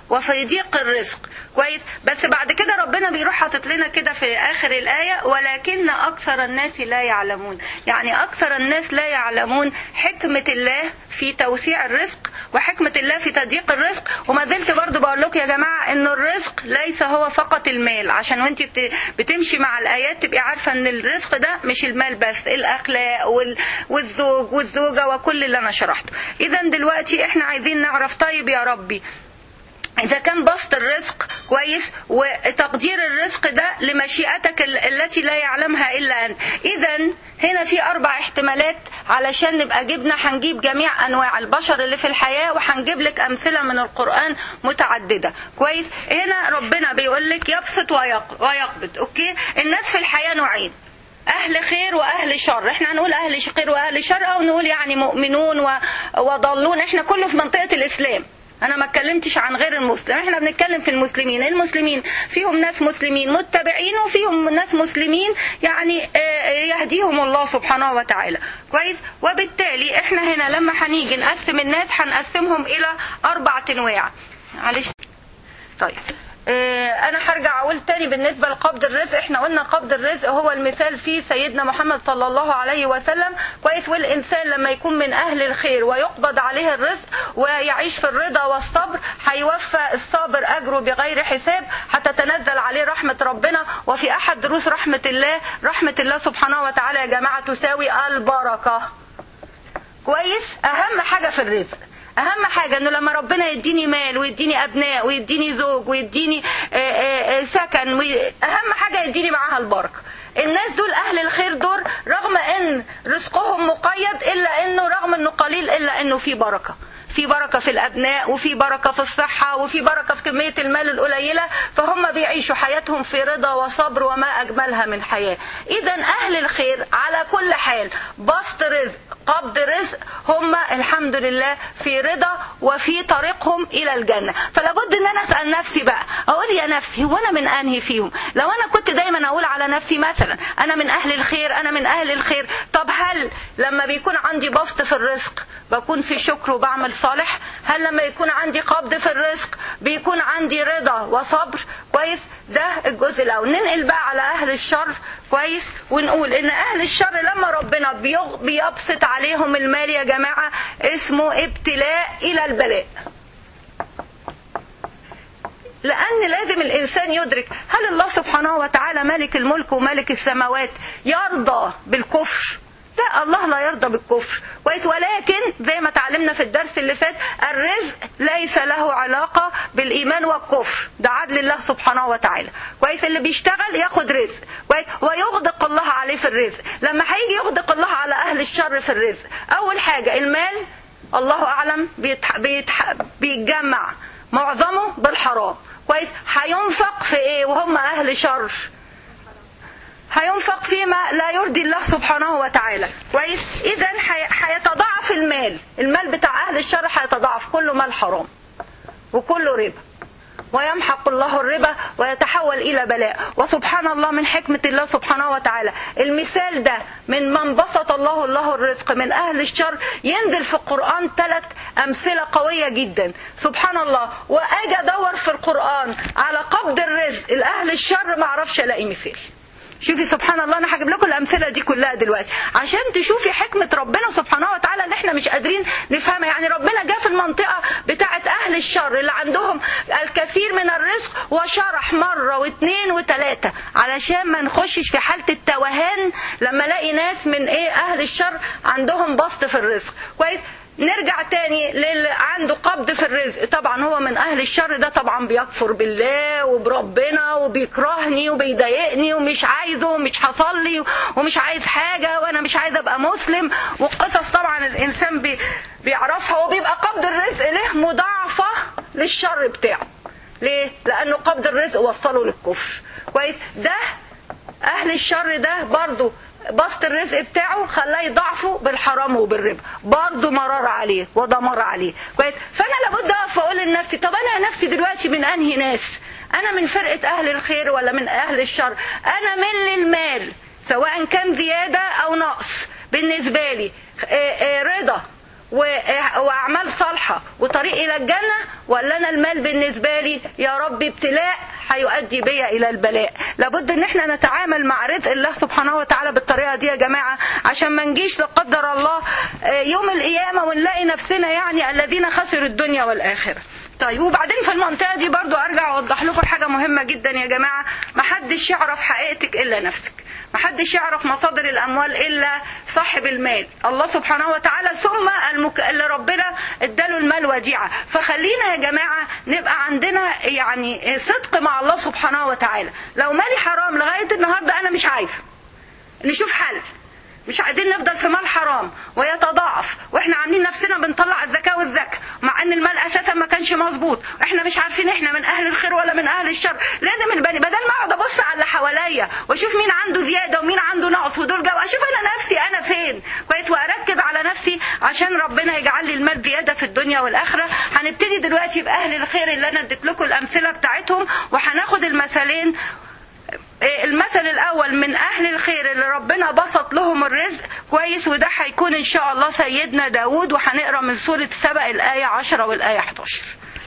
وفي ضيق الرزق كويس بس بعد كده ربنا بيروح حاطط لنا كده في اخر الايه ولكن اكثر الناس لا يعلمون يعني اكثر الناس لا يعلمون حكمه الله في توسيع الرزق وحكمه الله في تضييق الرزق وما زلت برضو بقول لكم يا جماعه ان الرزق ليس هو فقط المال عشان وانت بت- بتمشي مع الايات تبقي عارفه ان الرزق ده مش المال بس الاخلاق وال- والزوج والزوجه وكل اللي انا شرحته اذا دلوقتي احنا عايزين نعرف طيب يا ربي إذا كان بسط الرزق كويس وتقدير الرزق ده لمشيئتك ال- التي لا يعلمها إلا أنت إذا هنا في أربع احتمالات علشان نبقى جبنا هنجيب جميع أنواع البشر اللي في الحياة وهنجيب لك أمثلة من القرآن متعددة كويس هنا ربنا بيقول لك يبسط ويق- ويقبض أوكي الناس في الحياة نوعين اهل خير واهل شر احنا هنقول اهل خير واهل شر او نقول يعني مؤمنون و- وضالون احنا كله في منطقه الاسلام انا ما اتكلمتش عن غير المسلم احنا بنتكلم في المسلمين المسلمين فيهم ناس مسلمين متبعين وفيهم ناس مسلمين يعني آه، يهديهم الله سبحانه وتعالى كويس وبالتالي احنا هنا لما هنيجي نقسم الناس هنقسمهم الى اربع انواع معلش طيب آه، انا هرجع اقول تاني بالنسبه لقبض الرزق احنا قلنا قبض الرزق هو المثال فيه سيدنا محمد صلى الله عليه وسلم كويس والانسان لما يكون من اهل الخير ويقبض عليه الرزق ويعيش في الرضا والصبر هيوفى الصابر اجره بغير حساب هتتنزل عليه رحمه ربنا وفي احد دروس رحمه الله رحمه الله سبحانه وتعالى يا جماعه تساوي البركه كويس اهم حاجه في الرزق اهم حاجه انه لما ربنا يديني مال ويديني ابناء ويديني زوج ويديني آه، آه، آه، سكن وي- اهم حاجه يديني معاها البركه الناس دول اهل الخير دول رغم ان رزقهم مقيد الا انه رغم انه قليل الا انه في بركه في بركة في الأبناء وفي بركة في الصحة وفي بركة في كمية المال القليلة فهم بيعيشوا حياتهم في رضا وصبر وما أجملها من حياة إذا أهل الخير على كل حال بسط رزق قبض رزق هم الحمد لله في رضا وفي طريقهم إلى الجنة فلا بد أن أنا أسأل نفسي بقى أقول يا نفسي هو أنا من أنهي فيهم لو أنا كنت دايما أقول على نفسي مثلا أنا من أهل الخير أنا من أهل الخير طب هل لما بيكون عندي بسط في الرزق بكون في شكر وبعمل صالح هل لما يكون عندي قبض في الرزق بيكون عندي رضا وصبر كويس ده الجزء الاول ننقل بقى على اهل الشر كويس ونقول ان اهل الشر لما ربنا بيغ- بيبسط عليهم المال يا جماعه اسمه ابتلاء الى البلاء لأن لازم الإنسان يدرك هل الله سبحانه وتعالى ملك الملك وملك السماوات يرضى بالكفر لا الله لا يرضى بالكفر كويس ولكن زي ما تعلمنا في الدرس اللي فات الرزق ليس له علاقة بالإيمان والكفر ده عدل الله سبحانه وتعالى كويس اللي بيشتغل ياخد رزق كويس ويغدق الله عليه في الرزق لما هيجي يغدق الله على أهل الشر في الرزق أول حاجة المال الله أعلم بيتح... بيتح... بيتجمع معظمه بالحرام كويس هينفق في ايه وهم اهل شر هينفق فيما لا يرضي الله سبحانه وتعالى كويس اذا هي- هيتضاعف المال المال بتاع اهل الشر هيتضاعف كله مال حرام وكله ربا ويمحق الله الربا ويتحول إلى بلاء وسبحان الله من حكمة الله سبحانه وتعالى المثال ده من من بسط الله الله الرزق من أهل الشر ينزل في القرآن ثلاث أمثلة قوية جدا سبحان الله وأجي أدور في القرآن على قبض الرزق لأهل الشر ما أعرفش ألاقي مثال شوفي سبحان الله انا هجيب لكم الامثله دي كلها دلوقتي عشان تشوفي حكمه ربنا سبحانه وتعالى اللي احنا مش قادرين نفهمها يعني ربنا جه في المنطقه بتاعه اهل الشر اللي عندهم الكثير من الرزق وشرح مره واثنين وثلاثه علشان ما نخشش في حاله التوهان لما الاقي ناس من ايه اهل الشر عندهم بسط في الرزق كويس نرجع تاني للي عنده قبض في الرزق طبعا هو من اهل الشر ده طبعا بيكفر بالله وبربنا وبيكرهني وبيضايقني ومش عايزه ومش هصلي ومش عايز حاجه وانا مش عايز ابقى مسلم وقصص طبعا الانسان بي بيعرفها وبيبقى قبض الرزق له مضاعفه للشر بتاعه ليه لانه قبض الرزق وصله للكفر كويس ده اهل الشر ده برضو بسط الرزق بتاعه خلاه يضعفه بالحرام وبالربا برضه مرار عليه ودمر عليه كويس فانا لابد اقف واقول لنفسي طب انا نفسي دلوقتي من انهي ناس انا من فرقه اهل الخير ولا من اهل الشر انا من للمال سواء كان زياده او نقص بالنسبه لي آه، آه، رضا و- واعمال صالحه وطريق الى الجنه ولا انا المال بالنسبه لي يا رب ابتلاء هيؤدي بيا الى البلاء لابد ان احنا نتعامل مع رزق الله سبحانه وتعالى بالطريقه دي يا جماعه عشان ما نجيش لا قدر الله آه، يوم القيامه ونلاقي نفسنا يعني الذين خسروا الدنيا والاخره طيب وبعدين في المنطقه دي برضو ارجع اوضح لكم حاجه مهمه جدا يا جماعه محدش يعرف حقيقتك الا نفسك محدش يعرف مصادر الاموال الا صاحب المال الله سبحانه وتعالى ثم المك... اللي ربنا اداله المال وديعه فخلينا يا جماعه نبقى عندنا يعني صدق مع الله سبحانه وتعالى لو مالي حرام لغايه النهارده انا مش عايزه نشوف حل مش عايزين نفضل في مال حرام ويتضاعف واحنا عاملين نفسنا بنطلع الزكاه والزكاه مع ان المال اساسا ما كانش مظبوط واحنا مش عارفين احنا من اهل الخير ولا من اهل الشر لازم البني بدل ما اقعد ابص على اللي حواليا واشوف مين عنده زياده ومين عنده نقص ودول جو اشوف انا نفسي انا فين كويس واركز على نفسي عشان ربنا يجعل لي المال زياده في الدنيا والاخره هنبتدي دلوقتي باهل الخير اللي انا اديت لكم الامثله بتاعتهم وهناخد المثلين المثل الاول من اهل الخير اللي ربنا بسط لهم الرزق كويس وده هيكون ان شاء الله سيدنا داود وهنقرا من سوره سبأ الايه 10 والايه 11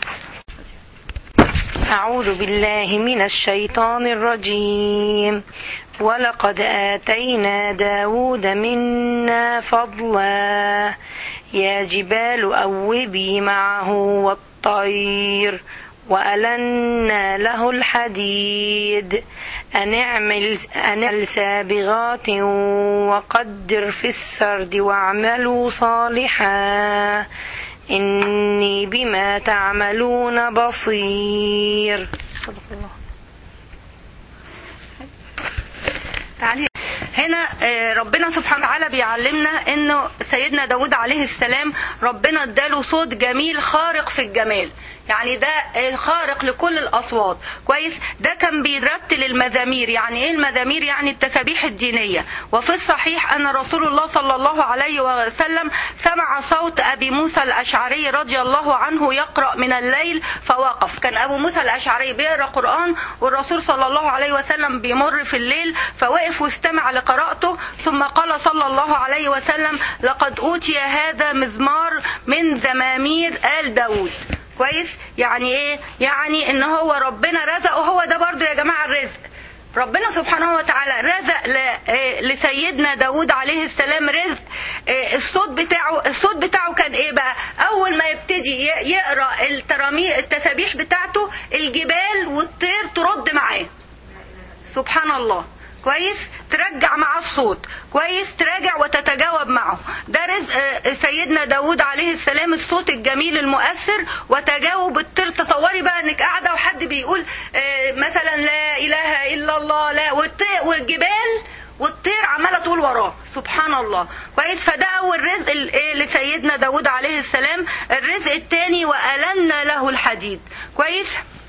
أعوذ بالله من الشيطان الرجيم ولقد آتينا داود منا فضلا يا جبال أوبي معه والطير وألنا له الحديد أن اعمل, أن اعمل سابغات وقدر في السرد واعملوا صالحا إني بما تعملون بصير صدق الله تعالي هنا آه، ربنا سبحانه وتعالى بيعلمنا انه سيدنا داود عليه السلام ربنا اداله صوت جميل خارق في الجمال يعني ده آه، خارق لكل الاصوات كويس ده كان بيرتل المزامير يعني ايه المزامير يعني التسابيح الدينيه وفي الصحيح ان رسول الله صلى الله عليه وسلم سمع صوت ابي موسى الاشعري رضي الله عنه يقرا من الليل فوقف كان ابو موسى الاشعري بيقرا قران والرسول صلى الله عليه وسلم بيمر في الليل فوقف واستمع لقراءته ثم قال صلى الله عليه وسلم لقد اوتي هذا مزمار من زمامير ال داود كويس يعني ايه يعني ان هو ربنا رزقه هو ده برضو يا جماعه الرزق ربنا سبحانه وتعالى رزق ل- آه، لسيدنا داود عليه السلام رزق آه، الصوت بتاعه الصوت بتاعه كان ايه بقى اول ما يبتدي ي- يقرا الترامي التسابيح بتاعته الجبال والطير ترد معاه سبحان الله كويس ترجع مع الصوت كويس تراجع وتتجاوب معه ده رزق آه، سيدنا داود عليه السلام الصوت الجميل المؤثر وتجاوب الطير تصوري بقى انك قاعده وحد بيقول آه، مثلا لا اله الا الله لا والط- والجبال والطير عماله تقول وراه سبحان الله كويس فده اول رزق ال- إيه لسيدنا داود عليه السلام الرزق الثاني والنا له الحديد كويس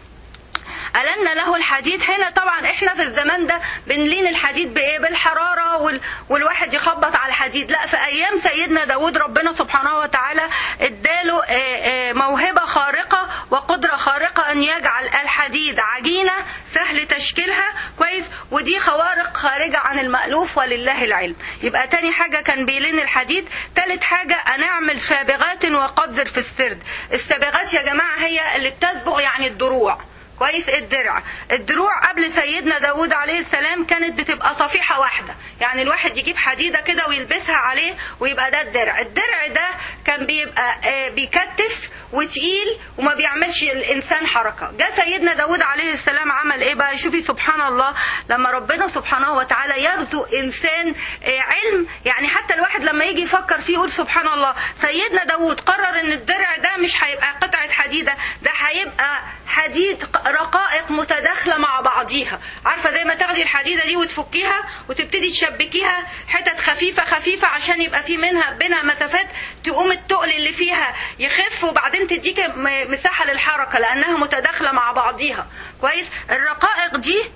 ألنا له الحديد هنا طبعا احنا في الزمان ده بنلين الحديد بايه بالحرارة وال... والواحد يخبط على الحديد لا في ايام سيدنا داود ربنا سبحانه وتعالى اداله آه، آه، موهبة خارقة وقدرة خارقة ان يجعل الحديد عجينة سهل تشكيلها كويس ودي خوارق خارجة عن المألوف ولله العلم يبقى تاني حاجة كان بيلين الحديد تالت حاجة أن أعمل سابغات وقدر في السرد السابغات يا جماعة هي اللي بتسبغ يعني الدروع كويس الدرع الدروع قبل سيدنا داود عليه السلام كانت بتبقى صفيحة واحدة يعني الواحد يجيب حديدة كده ويلبسها عليه ويبقى ده الدرع الدرع ده كان بيبقى آه، بيكتف وتقيل وما بيعملش الإنسان حركة جاء سيدنا داود عليه السلام عمل إيه بقى شوفي سبحان الله لما ربنا سبحانه وتعالى يرزق إنسان آه، علم يعني حتى الواحد لما يجي يفكر فيه يقول سبحان الله سيدنا داود قرر ان الدرع ده مش هيبقى قطعة حديدة ده هيبقى حديد رقائق متداخلة مع بعضيها عارفة زي ما تاخدي الحديدة دي وتفكيها وتبتدي تشبكيها حتت خفيفة خفيفة عشان يبقى في منها بينها مسافات تقوم التقل اللي فيها يخف وبعدين تديك م- مساحة للحركة لأنها متداخلة مع بعضيها كويس الرقائق دي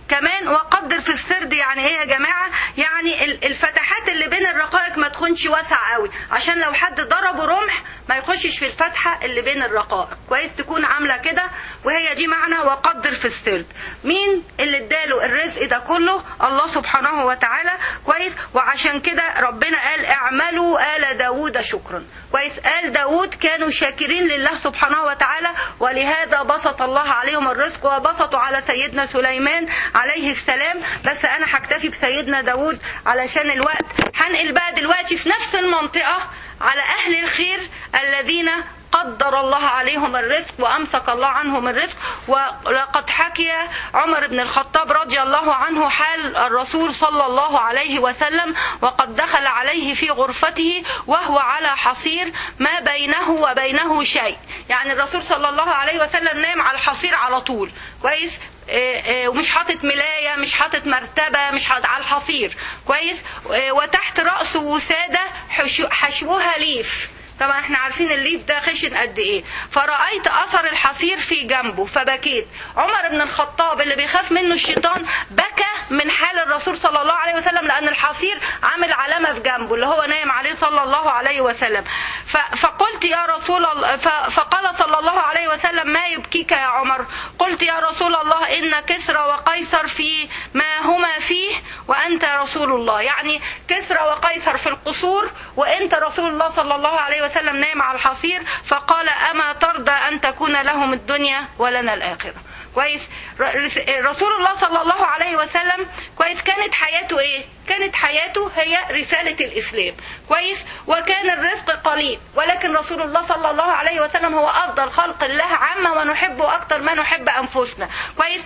كمان وقدر في السرد يعني ايه يا جماعه يعني ال- الفتحات اللي بين الرقائق ما تكونش واسعه قوي عشان لو حد ضربه رمح ما يخشش في الفتحه اللي بين الرقائق كويس تكون عامله كده وهي دي معنى وقدر في السرد مين اللي اداله الرزق ده كله الله سبحانه وتعالى كويس وعشان كده ربنا قال اعملوا آل داوود شكرا كويس آل داوود كانوا شاكرين لله سبحانه وتعالى ولهذا بسط الله عليهم الرزق وبسطوا على سيدنا سليمان عليه السلام بس انا هكتفي بسيدنا داوود علشان الوقت هنقل بقى دلوقتي في نفس المنطقة على اهل الخير الذين قدر الله عليهم الرزق وامسك الله عنهم الرزق ولقد حكي عمر بن الخطاب رضي الله عنه حال الرسول صلى الله عليه وسلم وقد دخل عليه في غرفته وهو على حصير ما بينه وبينه شيء يعني الرسول صلى الله عليه وسلم نام على الحصير على طول كويس إيه إيه ومش حاطط ملاية مش حاطط مرتبة مش حاطط على الحصير كويس إيه وتحت رأسه وسادة حشو- حشوها ليف طبعا احنا عارفين الليف ده خشن قد ايه فرأيت اثر الحصير في جنبه فبكيت عمر بن الخطاب اللي بيخاف منه الشيطان بكى من حال الرسول صلى الله عليه وسلم لان الحصير عامل علامة في جنبه اللي هو نايم عليه صلى الله عليه وسلم ف- فقلت يا رسول الله ف- فقال صلى الله عليه وسلم ما يبكيك يا عمر قلت يا رسول الله ان كسرى وقيصر في ما هما فيه وانت رسول الله يعني كسرى وقيصر في القصور وانت رسول الله صلى الله عليه وسلم نايم على الحصير فقال اما ترضى ان تكون لهم الدنيا ولنا الاخره كويس ر- رسول الله صلى الله عليه وسلم كويس كانت حياته ايه كانت حياته هي رسالة الإسلام كويس وكان الرزق قليل ولكن رسول الله صلى الله عليه وسلم هو أفضل خلق الله عامة ونحبه أكثر ما نحب أنفسنا كويس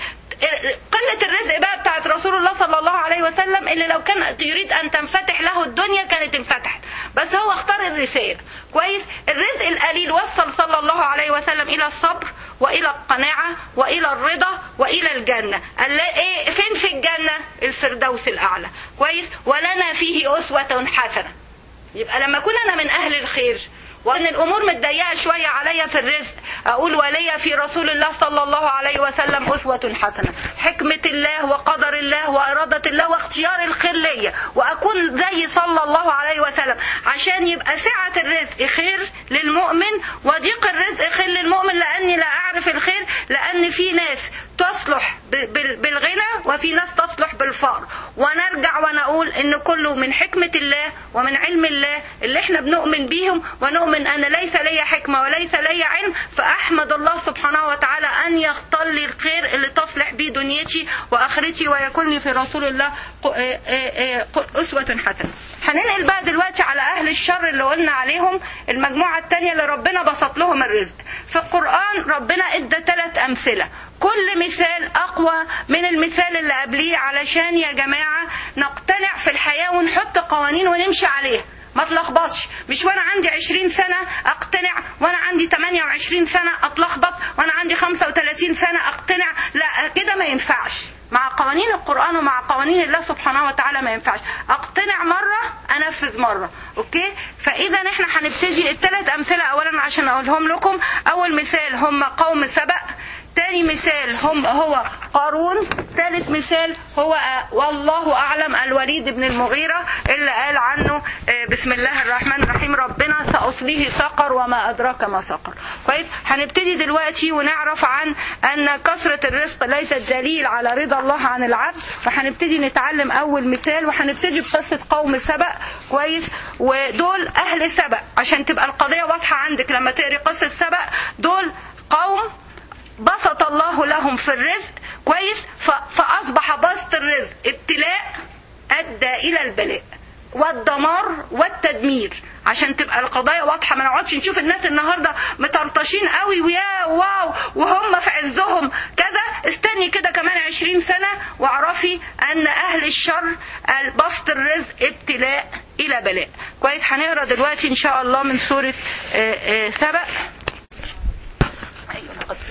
قلة الرزق بقى بتاعت رسول الله صلى الله عليه وسلم اللي لو كان يريد أن تنفتح له الدنيا كانت انفتحت بس هو اختار الرسالة كويس الرزق القليل وصل صلى الله عليه وسلم إلى الصبر وإلى القناعة وإلى الرضا وإلى الجنة قال لا إيه فين في الجنة الفردوس الأعلى كويس ولنا فيه أسوة حسنة يبقى لما أكون أنا من أهل الخير وان الامور متضيقه شويه عليا في الرزق اقول ولي في رسول الله صلى الله عليه وسلم اسوه حسنه حكمه الله وقدر الله واراده الله واختيار الخير ليا واكون زي صلى الله عليه وسلم عشان يبقى سعه الرزق خير للمؤمن وضيق الرزق خير للمؤمن لاني لا اعرف الخير لان في ناس تصلح ب- بال- بالغنى وفي ناس تصلح بالفقر ونرجع ونقول ان كله من حكمه الله ومن علم الله اللي احنا بنؤمن بيهم ونؤمن ان ليس لي حكمه وليس لي علم فاحمد الله سبحانه وتعالى ان يختار لي الخير اللي تصلح بيه دنيتي واخرتي ويكون لي في رسول الله ق- آه آه آه ق- اسوه حسنه هننقل بقى دلوقتي على اهل الشر اللي قلنا عليهم المجموعه الثانيه اللي ربنا بسط لهم الرزق في القران ربنا ادى ثلاث امثله كل مثال اقوى من المثال اللي قبليه علشان يا جماعه نقتنع في الحياه ونحط قوانين ونمشي عليها ما تلخبطش مش وانا عندي 20 سنة اقتنع وانا عندي 28 سنة اتلخبط وانا عندي 35 سنة اقتنع لا كده ما ينفعش مع قوانين القرآن ومع قوانين الله سبحانه وتعالى ما ينفعش اقتنع مرة انفذ مرة اوكي فاذا احنا هنبتدي الثلاث امثلة اولا عشان اقولهم لكم اول مثال هم قوم سبأ تاني مثال هم هو قارون ثالث مثال هو آه، والله اعلم الوليد بن المغيرة اللي قال عنه آه، بسم الله الرحمن الرحيم ربنا سأصليه سقر وما أدراك ما سقر كويس هنبتدي دلوقتي ونعرف عن أن كثرة الرزق ليست دليل على رضا الله عن العبد فهنبتدي نتعلم أول مثال وهنبتدي بقصة قوم سبأ كويس ودول أهل سبأ عشان تبقى القضية واضحة عندك لما تقري قصة سبأ دول قوم بسط الله لهم في الرزق كويس ف- فأصبح بسط الرزق ابتلاء أدى إلى البلاء والدمار والتدمير عشان تبقى القضايا واضحة ما نقعدش نشوف الناس النهاردة مطرطشين قوي ويا واو وهم في عزهم كذا استني كده كمان عشرين سنة واعرفي أن أهل الشر بسط الرزق ابتلاء إلى بلاء كويس هنقرا دلوقتي إن شاء الله من سورة آه، آه، سبأ أيوة لقد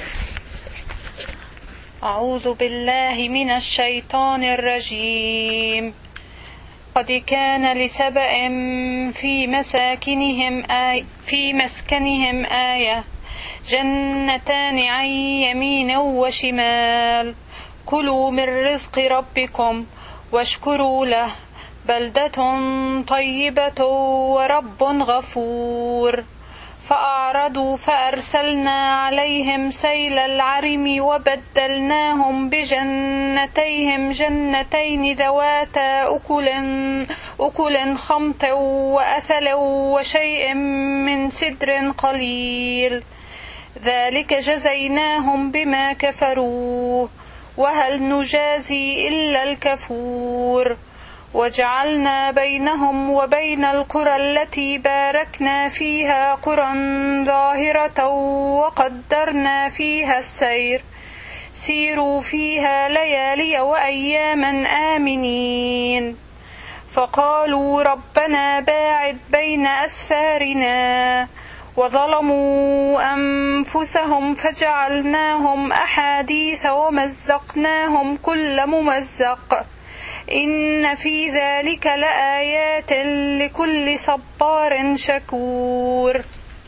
أعوذ بالله من الشيطان الرجيم قد كان لسبأ في مساكنهم آي في مسكنهم آية جنتان عن يمين وشمال كلوا من رزق ربكم واشكروا له بلدة طيبة ورب غفور فأعرضوا فأرسلنا عليهم سيل العرم وبدلناهم بجنتيهم جنتين ذواتا أكل أكل خمط وأثل وشيء من سدر قليل ذلك جزيناهم بما كفروا وهل نجازي إلا الكفور وجعلنا بينهم وبين القرى التي باركنا فيها قرى ظاهرة وقدرنا فيها السير سيروا فيها ليالي وأياما آمنين فقالوا ربنا باعد بين أسفارنا وظلموا أنفسهم فجعلناهم أحاديث ومزقناهم كل ممزق إن في ذلك لآيات لكل صبار شكور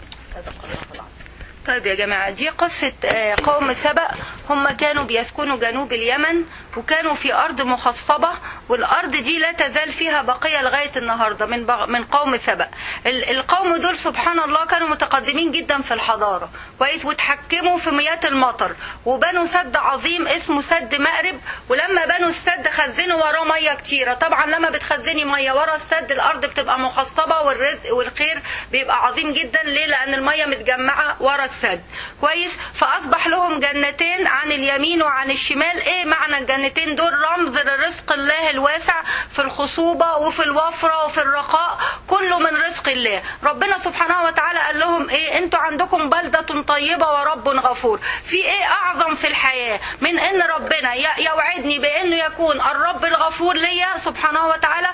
طيب يا جماعة دي قصة آه، قوم سبأ هم كانوا بيسكنوا جنوب اليمن وكانوا في أرض مخصبة والأرض دي لا تزال فيها بقية لغاية النهاردة من بغ... من قوم سبأ ال- القوم دول سبحان الله كانوا متقدمين جدا في الحضارة كويس وتحكموا في مياه المطر وبنوا سد عظيم اسمه سد مأرب ولما بنوا السد خزنوا وراه مية كتيرة طبعا لما بتخزني مية ورا السد الأرض بتبقى مخصبة والرزق والخير بيبقى عظيم جدا ليه لأن المية متجمعة ورا السد كويس فأصبح لهم جنتين عن اليمين وعن الشمال ايه معنى الجنتين دول رمز لرزق الله الواسع في الخصوبة وفي الوفرة وفي الرخاء كله من رزق الله ربنا سبحانه وتعالى قال لهم ايه انتوا عندكم بلدة طيبة ورب غفور في ايه اعظم في الحياة من ان ربنا ي- يوعدني بانه يكون الرب الغفور ليا سبحانه وتعالى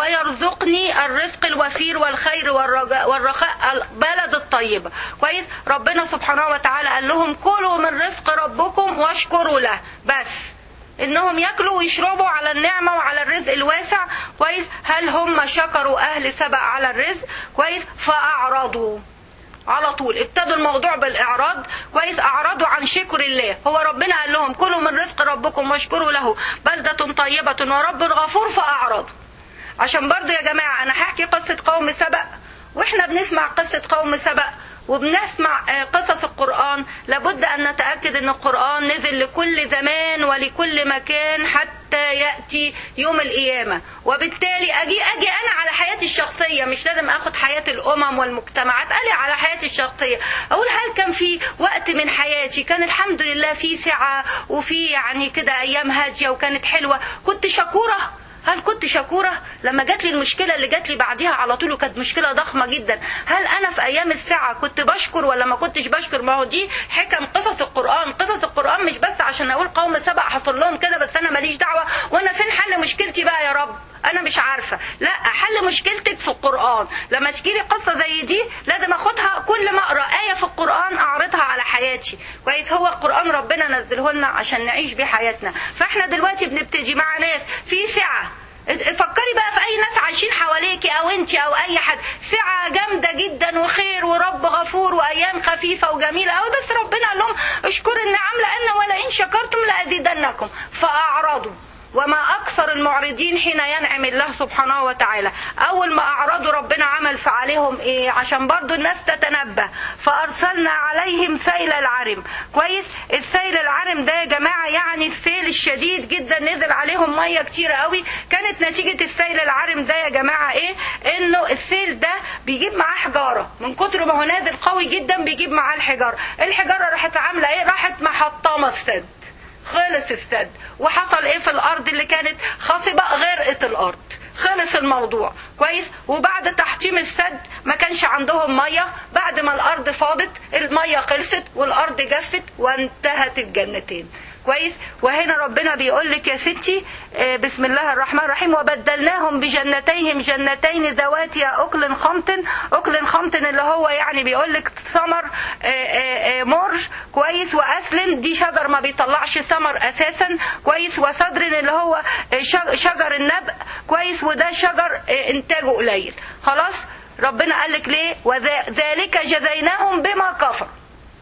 ويرزقني الرزق الوفير والخير والرجاء والرخاء البلد الطيبة كويس ربنا سبحانه وتعالى قال لهم كلوا من رزق ربكم واشكروا له بس انهم ياكلوا ويشربوا على النعمه وعلى الرزق الواسع كويس هل هم شكروا اهل سبأ على الرزق كويس فاعرضوا على طول ابتدوا الموضوع بالاعراض كويس اعرضوا عن شكر الله هو ربنا قال لهم كلوا من رزق ربكم واشكروا له بلده طيبه ورب غفور فاعرضوا عشان برضو يا جماعه انا هحكي قصه قوم سبأ واحنا بنسمع قصه قوم سبأ وبنسمع آه، قصص القرآن لابد أن نتأكد أن القرآن نزل لكل زمان ولكل مكان حتى يأتي يوم القيامة وبالتالي أجي أجي أنا على حياتي الشخصية مش لازم أخد حياة الأمم والمجتمعات أجي على حياتي الشخصية أقول هل كان في وقت من حياتي كان الحمد لله في سعة وفي يعني كده أيام هادية وكانت حلوة كنت شكورة هل كنت شكورة لما جات لي المشكلة اللي جات لي بعديها على طول وكانت مشكلة ضخمة جدا هل أنا في أيام الساعة كنت بشكر ولا ما كنتش بشكر ما هو دي حكم قصص القرآن قصص القرآن مش بس عشان أقول قوم سبق حصل لهم كده بس أنا ماليش دعوة وأنا فين حل مشكلتي بقى يا رب انا مش عارفه لا حل مشكلتك في القران لما تجيلي قصه زي دي لازم اخدها كل ما اقرا ايه في القران اعرضها على حياتي كويس هو القران ربنا نزله لنا عشان نعيش بيه حياتنا فاحنا دلوقتي بنبتدي مع ناس في سعه فكري بقى في اي ناس عايشين حواليكي او انت او اي حد سعه جامده جدا وخير ورب غفور وايام خفيفه وجميله قوي بس ربنا قال لهم اشكروا النعم لان ولئن شكرتم لازيدنكم فاعرضوا وما أكثر المعرضين حين ينعم الله سبحانه وتعالى أول ما أعرضوا ربنا عمل فعليهم إيه عشان برضو الناس تتنبه فأرسلنا عليهم سيل العرم كويس السيل العرم ده يا جماعة يعني السيل الشديد جدا نزل عليهم مية كتير قوي كانت نتيجة السيل العرم ده يا جماعة إيه إنه السيل ده بيجيب معاه حجارة من كتر ما هو نازل قوي جدا بيجيب معاه الحجارة الحجارة راحت عاملة إيه راحت محطمة السد خلص السد وحصل ايه في الارض اللي كانت خصبة غرقت الارض خلص الموضوع كويس وبعد تحطيم السد ما كانش عندهم ميه بعد ما الارض فاضت الميه خلصت والارض جفت وانتهت الجنتين كويس وهنا ربنا بيقول لك يا ستي آه، بسم الله الرحمن الرحيم وبدلناهم بجنتيهم جنتين ذواتي اكل خمط اكل خمط اللي هو يعني بيقول لك ثمر آه، آه، آه، مرج كويس واسل دي شجر ما بيطلعش ثمر اساسا كويس وصدر اللي هو آه، شج- شجر النبأ كويس وده شجر آه، انتاجه قليل خلاص ربنا قال لك ليه وذلك جزيناهم بما كفروا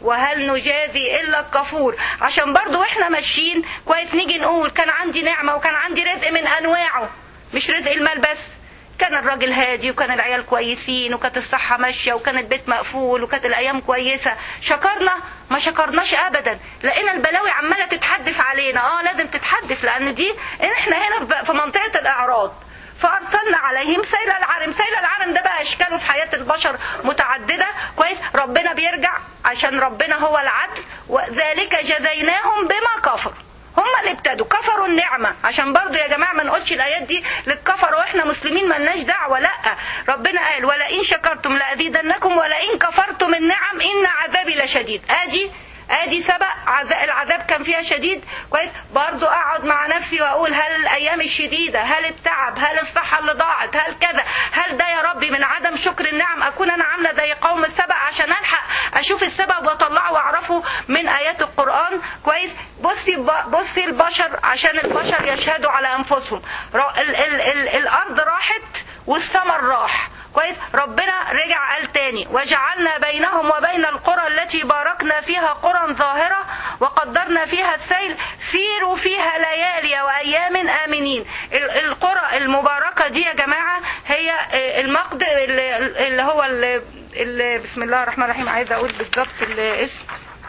وهل نجازي الا الكفور عشان برضو واحنا ماشيين كويس نيجي نقول كان عندي نعمه وكان عندي رزق من انواعه مش رزق المال بس كان الراجل هادي وكان العيال كويسين وكانت الصحة ماشية وكان البيت مقفول وكانت الأيام كويسة شكرنا ما شكرناش أبدا لقينا البلاوي عمالة تتحدف علينا اه لازم تتحدف لأن دي احنا هنا في منطقة الإعراض فارسلنا عليهم سيل العرم سيل العرم ده بقى اشكاله في حياه البشر متعدده كويس ربنا بيرجع عشان ربنا هو العدل وذلك جزيناهم بما كفروا هم اللي ابتدوا كفروا النعمة عشان برضو يا جماعة ما نقولش الآيات دي للكفر وإحنا مسلمين ملناش دعوة لأ ربنا قال ولئن شكرتم لأزيدنكم ولئن كفرتم النعم إن عذابي لشديد آدي ادي سبق عذاب العذاب كان فيها شديد كويس برضو اقعد مع نفسي واقول هل الايام الشديده هل التعب هل الصحه اللي ضاعت هل كذا هل ده يا ربي من عدم شكر النعم اكون انا عامله زي قوم السبق عشان الحق اشوف السبب واطلعه واعرفه من ايات القران كويس بصي بصي البشر عشان البشر يشهدوا على انفسهم ال ال ال الارض راحت والثمر راح كويس ربنا رجع قال تاني وجعلنا بينهم وبين القرى التي باركنا فيها قرى ظاهرة وقدرنا فيها السيل سيروا فيها ليالي وأيام آمنين القرى المباركة دي يا جماعة هي المقد اللي هو اللي بسم الله الرحمن الرحيم عايزة أقول بالضبط الاسم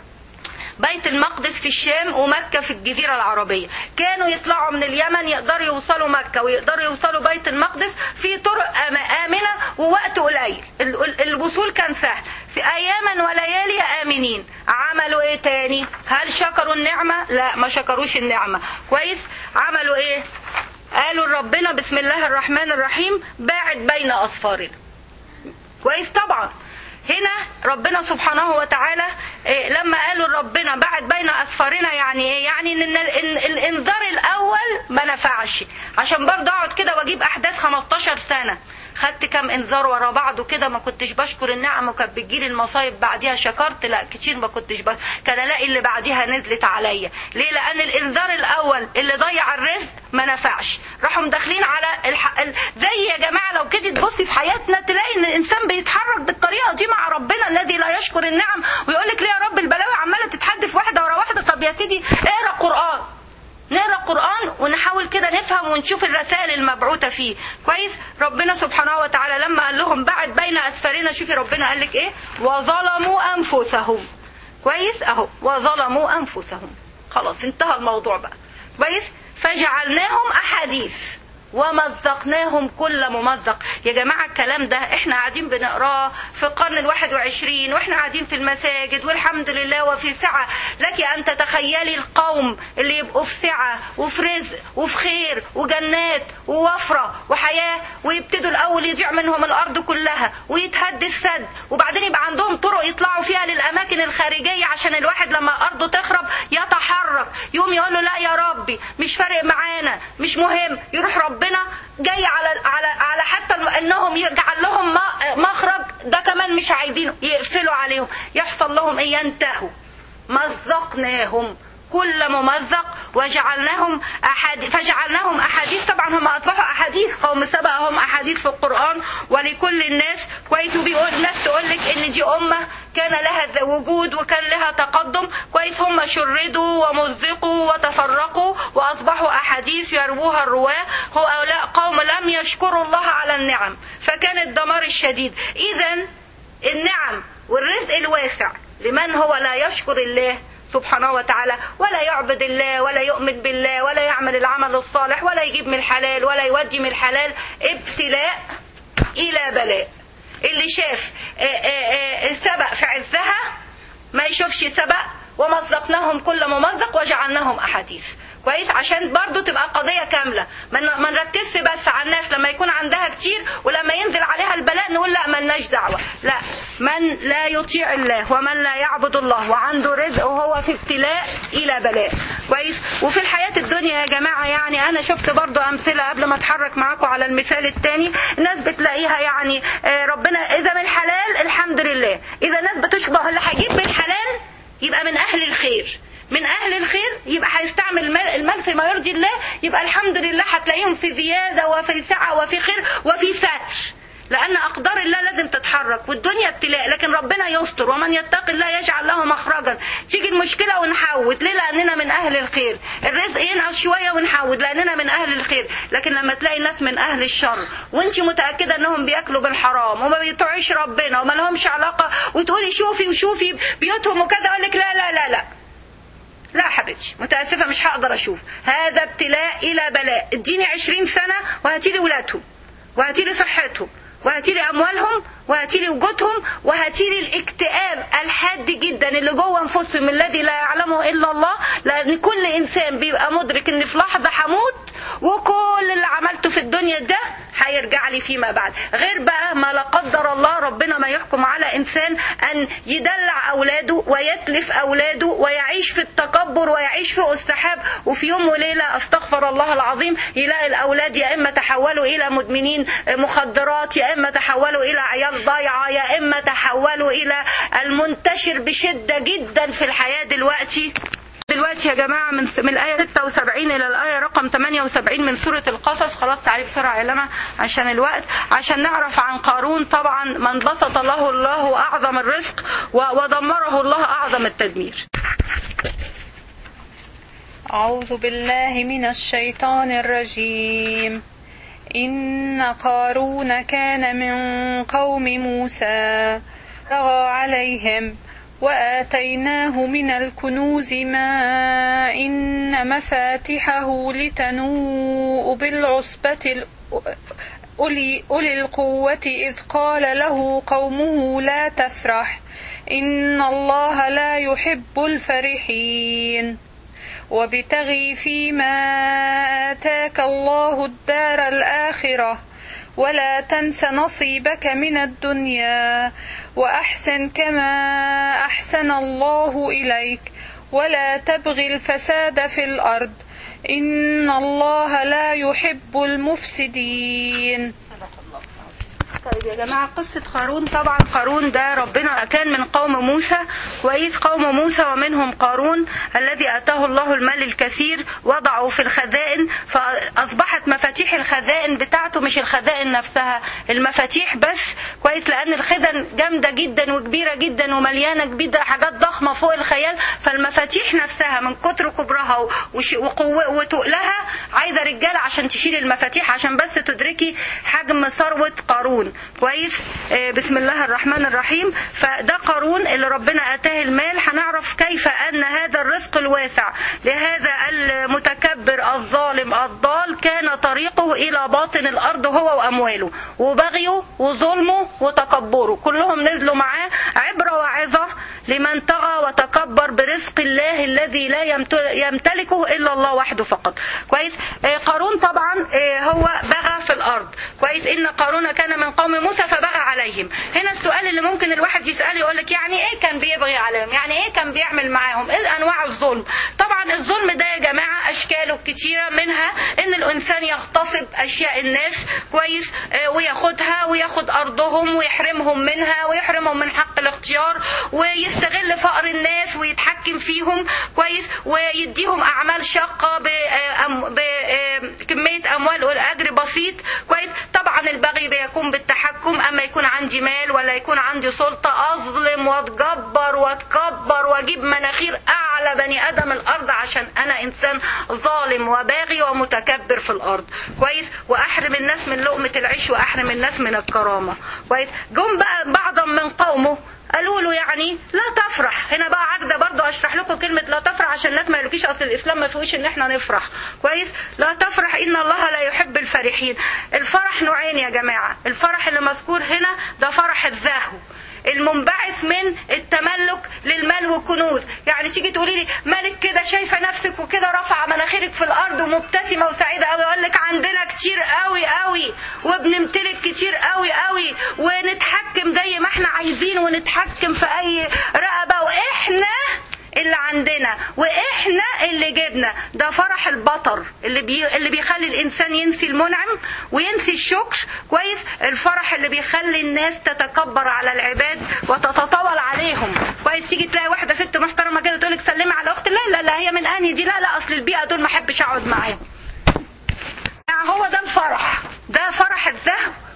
بيت المقدس في الشام ومكة في الجزيرة العربية كانوا يطلعوا من اليمن يقدروا يوصلوا مكة ويقدروا يوصلوا بيت المقدس في طرق آمنة ووقت قليل الوصول كان سهل في أياما وليالي آمنين عملوا إيه تاني هل شكروا النعمة لا ما شكروش النعمة كويس عملوا إيه قالوا ربنا بسم الله الرحمن الرحيم باعد بين أصفارنا كويس طبعا هنا ربنا سبحانه وتعالى إيه لما قالوا ربنا بعد بين أسفارنا يعني ايه يعني ان الانذار الاول ما نفعش عشان برضه اقعد كده واجيب احداث 15 سنه خدت كام انذار ورا بعض وكده ما كنتش بشكر النعم وكانت بتجيلي المصايب بعديها شكرت لا كتير ما كنتش بس كان الاقي اللي بعديها نزلت عليا ليه لان الانذار الاول اللي ضيع الرزق ما نفعش راحوا مداخلين على الح... زي يا جماعه لو كده تبصي في حياتنا تلاقي ان الانسان بيتحرك بالطريقه دي مع ربنا الذي لا يشكر النعم ويقول لك ليه يا رب البلاوي عماله تتحدف واحده ورا واحده طب يا سيدي اقرا قران نقرا القران ونحاول كده نفهم ونشوف الرسائل المبعوثه فيه كويس ربنا سبحانه وتعالى لما قال لهم بعد بين اسفارنا شوفي ربنا قال لك ايه وظلموا انفسهم كويس اهو وظلموا انفسهم خلاص انتهى الموضوع بقى كويس فجعلناهم احاديث ومزقناهم كل ممزق يا جماعة الكلام ده احنا قاعدين بنقراه في القرن الواحد وعشرين واحنا قاعدين في المساجد والحمد لله وفي سعة لك ان تتخيلي القوم اللي يبقوا في سعة وفي رزق وفي خير وجنات ووفرة وحياة ويبتدوا الاول يضيع منهم الارض كلها ويتهد السد وبعدين يبقى عندهم طرق يطلعوا فيها للاماكن الخارجية عشان الواحد لما ارضه تخرب يتحرك يقوم يقول له لا يا ربي مش فارق معانا مش مهم يروح ربنا جاي على على على حتى انهم يجعل لهم مخرج ده كمان مش عايزينه يقفلوا عليهم يحصل لهم ايه ينتهوا مزقناهم كل ممزق وجعلناهم أحاديث فجعلناهم أحاديث طبعا هم أصبحوا أحاديث قوم سبقهم أحاديث في القرآن ولكل الناس كويس وبيقول ناس تقول لك إن دي أمة كان لها وجود وكان لها تقدم كويس هم شردوا ومزقوا وتفرقوا وأصبحوا أحاديث يروها الرواة هؤلاء قوم لم يشكروا الله على النعم فكان الدمار الشديد إذا النعم والرزق الواسع لمن هو لا يشكر الله سبحانه وتعالى ولا يعبد الله ولا يؤمن بالله ولا يعمل العمل الصالح ولا يجيب من الحلال ولا يودي من الحلال ابتلاء إلى بلاء اللي شاف سبق في عزها ما يشوفش سبق ومزقناهم كل ممزق وجعلناهم أحاديث كويس عشان برضو تبقى قضية كاملة ما نركزش بس على الناس لما يكون عندها كتير ولما ينزل عليها البلاء نقول لا ملناش دعوة لا من لا يطيع الله ومن لا يعبد الله وعنده رزق وهو في ابتلاء إلى بلاء كويس وفي الحياة الدنيا يا جماعة يعني أنا شفت برضو أمثلة قبل ما أتحرك معاكم على المثال الثاني الناس بتلاقيها يعني ربنا إذا من حلال الحمد لله إذا ناس بتشبه اللي هيجيب من حلال يبقى من أهل الخير من اهل الخير يبقى هيستعمل المال, المال في ما يرضي الله يبقى الحمد لله هتلاقيهم في زياده وفي سعه وفي خير وفي ستر لان اقدار الله لازم تتحرك والدنيا ابتلاء لكن ربنا يستر ومن يتق الله يجعل له مخرجا تيجي المشكله ونحود ليه لاننا من اهل الخير الرزق ينقص شويه ونحود لاننا من اهل الخير لكن لما تلاقي الناس من اهل الشر وانت متاكده انهم بياكلوا بالحرام وما بيطيعوش ربنا وما لهمش علاقه وتقولي شوفي وشوفي بيوتهم وكذا اقول لك لا لا لا لا لا حبيبتي متأسفة مش هقدر أشوف هذا ابتلاء إلى بلاء اديني عشرين سنة وهاتيلي ولادهم وهاتيلي صحتهم وهاتيلي أموالهم وهاتيلي وجودهم وهاتيلي الاكتئاب الحاد جدا اللي جوه انفسهم الذي لا يعلمه الا الله لان كل انسان بيبقى مدرك ان في لحظه هموت وكل اللي عملته في الدنيا ده هيرجع لي فيما بعد غير بقى ما لا قدر الله ربنا ما يحكم على انسان ان يدلع اولاده ويتلف اولاده ويعيش في التكبر ويعيش فوق السحاب وفي يوم وليله استغفر الله العظيم يلاقي الاولاد يا اما تحولوا الى مدمنين مخدرات يا اما تحولوا الى عيال ضايعه يا اما تحولوا الى المنتشر بشده جدا في الحياه دلوقتي دلوقتي يا جماعة من من الآية 76 إلى الآية رقم 78 من سورة القصص خلاص تعالي بسرعة يا لما عشان الوقت عشان نعرف عن قارون طبعا من بسط له الله أعظم الرزق ودمره الله أعظم التدمير أعوذ بالله من الشيطان الرجيم إن قارون كان من قوم موسى طغى عليهم وآتيناه من الكنوز ما إن مفاتحه لتنوء بالعصبة أولي, أولي القوة إذ قال له قومه لا تفرح إن الله لا يحب الفرحين وابتغي فيما آتاك الله الدار الآخرة ولا تنس نصيبك من الدنيا وأحسن كما أحسن الله إليك ولا تبغ الفساد في الأرض إن الله لا يحب المفسدين طيب يا جماعة قصة قارون طبعا قارون ده ربنا كان من قوم موسى وإذ قوم موسى ومنهم قارون الذي آتاه الله المال الكثير وضعه في الخزائن فأصبحت مفاتيح الخزائن بتاعته مش الخزائن نفسها المفاتيح بس كويس لأن الخزن جامدة جدا وكبيرة جدا ومليانة جدا حاجات ضخمة فوق الخيال فالمفاتيح نفسها من كتر كبرها وقوة وتقلها عايزة رجالة عشان تشيل المفاتيح عشان بس تدركي حجم ثروة قارون كويس آه بسم الله الرحمن الرحيم فده قارون اللي ربنا اتاه المال هنعرف كيف ان هذا الرزق الواسع لهذا المتكبر الظالم الضال كان طريقه الى باطن الارض هو وامواله وبغيه وظلمه وتكبره كلهم نزلوا معاه عبره وعظه لمن طغى وتكبر برزق الله الذي لا يمتلكه الا الله وحده فقط كويس آه قارون طبعا آه هو بغى في الارض كويس ان قارون كان من قوم موسى فبغى عليهم هنا السؤال اللي ممكن الواحد يسأله يقول لك يعني ايه كان بيبغي عليهم يعني ايه كان بيعمل معاهم ايه انواع الظلم طبعا الظلم ده يا جماعة اشكاله كتيرة منها ان الانسان يغتصب اشياء الناس كويس آه وياخدها وياخد ارضهم ويحرمهم منها ويحرمهم من حق الاختيار ويستغل فقر الناس ويتحكم فيهم كويس ويديهم اعمال شاقة بكمية اموال والاجر بسيط كويس طبعا البغي بيكون بالتحكم اما يكون عندي مال ولا يكون عندي سلطة اظلم واتجبر واتكبر واجيب مناخير اعلى بني ادم الارض عشان انا انسان ظالم وباغي ومتكبر في الارض كويس واحرم الناس من لقمة العيش واحرم الناس من الكرامة كويس جم بقى بعضا من قومه قالوا له يعني لا تفرح هنا بقى عاجزه برضو اشرح لكم كلمه لا تفرح عشان الناس ما يقولكيش اصل الاسلام ما فيهوش ان احنا نفرح كويس لا تفرح ان الله لا يحب الفرحين الفرح نوعين يا جماعه الفرح اللي مذكور هنا ده فرح الزهو المنبعث من التملك للمال والكنوز يعني تيجي تقولي لي مالك كده شايفه نفسك وكده رافعه مناخيرك في الارض ومبتسمه وسعيده قوي اقول لك عندنا كتير قوي قوي وبنمتلك كتير قوي قوي ونتحكم زي ما احنا عايزين ونتحكم في اي رقبه واحنا اللي عندنا واحنا اللي جبنا ده فرح البطر اللي بي... اللي بيخلي الانسان ينسي المنعم وينسي الشكر كويس الفرح اللي بيخلي الناس تتكبر على العباد وتتطاول عليهم كويس تيجي تلاقي واحده ست محترمه كده تقول لك سلمي على اختي لا لا لا هي من انهي دي لا لا اصل البيئه دول ما احبش اقعد معاهم هو ده الفرح ده فرح الزهو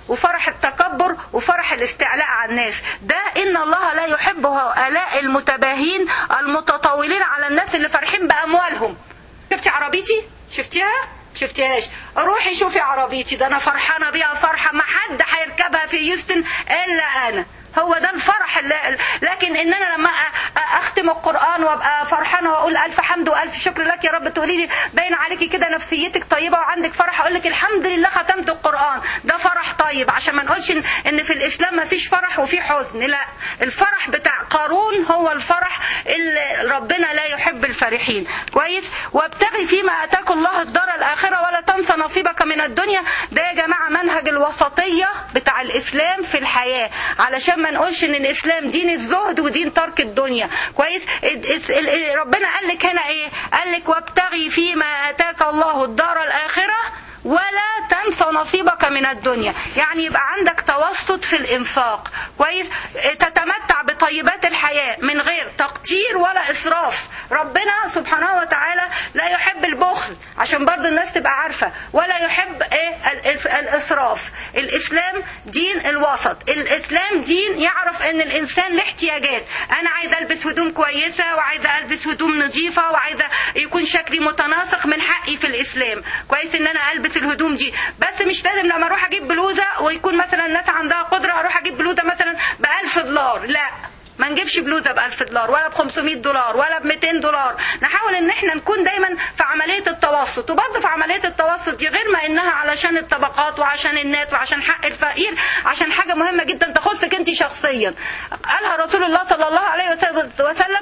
وفرح التكبر وفرح الاستعلاء على الناس ده ان الله لا يحب هؤلاء المتباهين المتطاولين على الناس اللي فرحين باموالهم شفتي عربيتي شفتيها شفتيهاش روحي شوفي عربيتي ده انا فرحانه بيها فرحه ما حد هيركبها في يوستن الا انا هو ده الفرح اللي لكن ان انا لما أ- أ- اختم القران وابقى فرحانه واقول الف حمد والف شكر لك يا رب تقولي لي باين عليكي كده نفسيتك طيبه وعندك فرح اقول لك الحمد لله ختمت القران ده فرح طيب عشان ما نقولش ان إن في الاسلام ما فيش فرح وفي حزن لا الفرح بتاع قارون هو الفرح اللي ربنا لا يحب الفرحين كويس وابتغي فيما اتاك الله الدار الاخره ولا تنسى نصيبك من الدنيا ده يا جماعه منهج الوسطيه بتاع الاسلام في الحياه علشان ما نقولش ان الاسلام دين الزهد ودين ترك الدنيا كويس ال- ال- ال- ربنا قال لك هنا ايه قال لك وابتغي فيما اتاك الله الدار الاخره ولا تنسى نصيبك من الدنيا يعني يبقى عندك توسط في الانفاق كويس تتمتع بطيبات الحياة من غير تقتير ولا اسراف ربنا سبحانه وتعالى لا يحب البخل عشان برضو الناس تبقى عارفة ولا يحب ايه الإس- الاسراف الاسلام دين الوسط الاسلام دين يعرف ان الانسان له احتياجات انا عايزه البس هدوم كويسه وعايزه البس هدوم نظيفه وعايزه يكون شكلي متناسق من حقي في الاسلام كويس ان انا البس الهدوم دي بس مش لازم لما اروح اجيب بلوزه ويكون مثلا الناس عندها قدره اروح اجيب بلوزه مثلا ب 1000 دولار لا ما نجيبش بلوزه ب 1000 دولار ولا ب 500 دولار ولا ب 200 دولار نحاول ان احنا نكون دايما في عمليه التوسط وبرضه في عمليه التوسط دي غير ما انها علشان الطبقات وعشان الناس وعشان حق الفقير عشان حاجه مهمه جدا تخصك انت شخصيا قالها رسول الله صلى الله عليه وسلم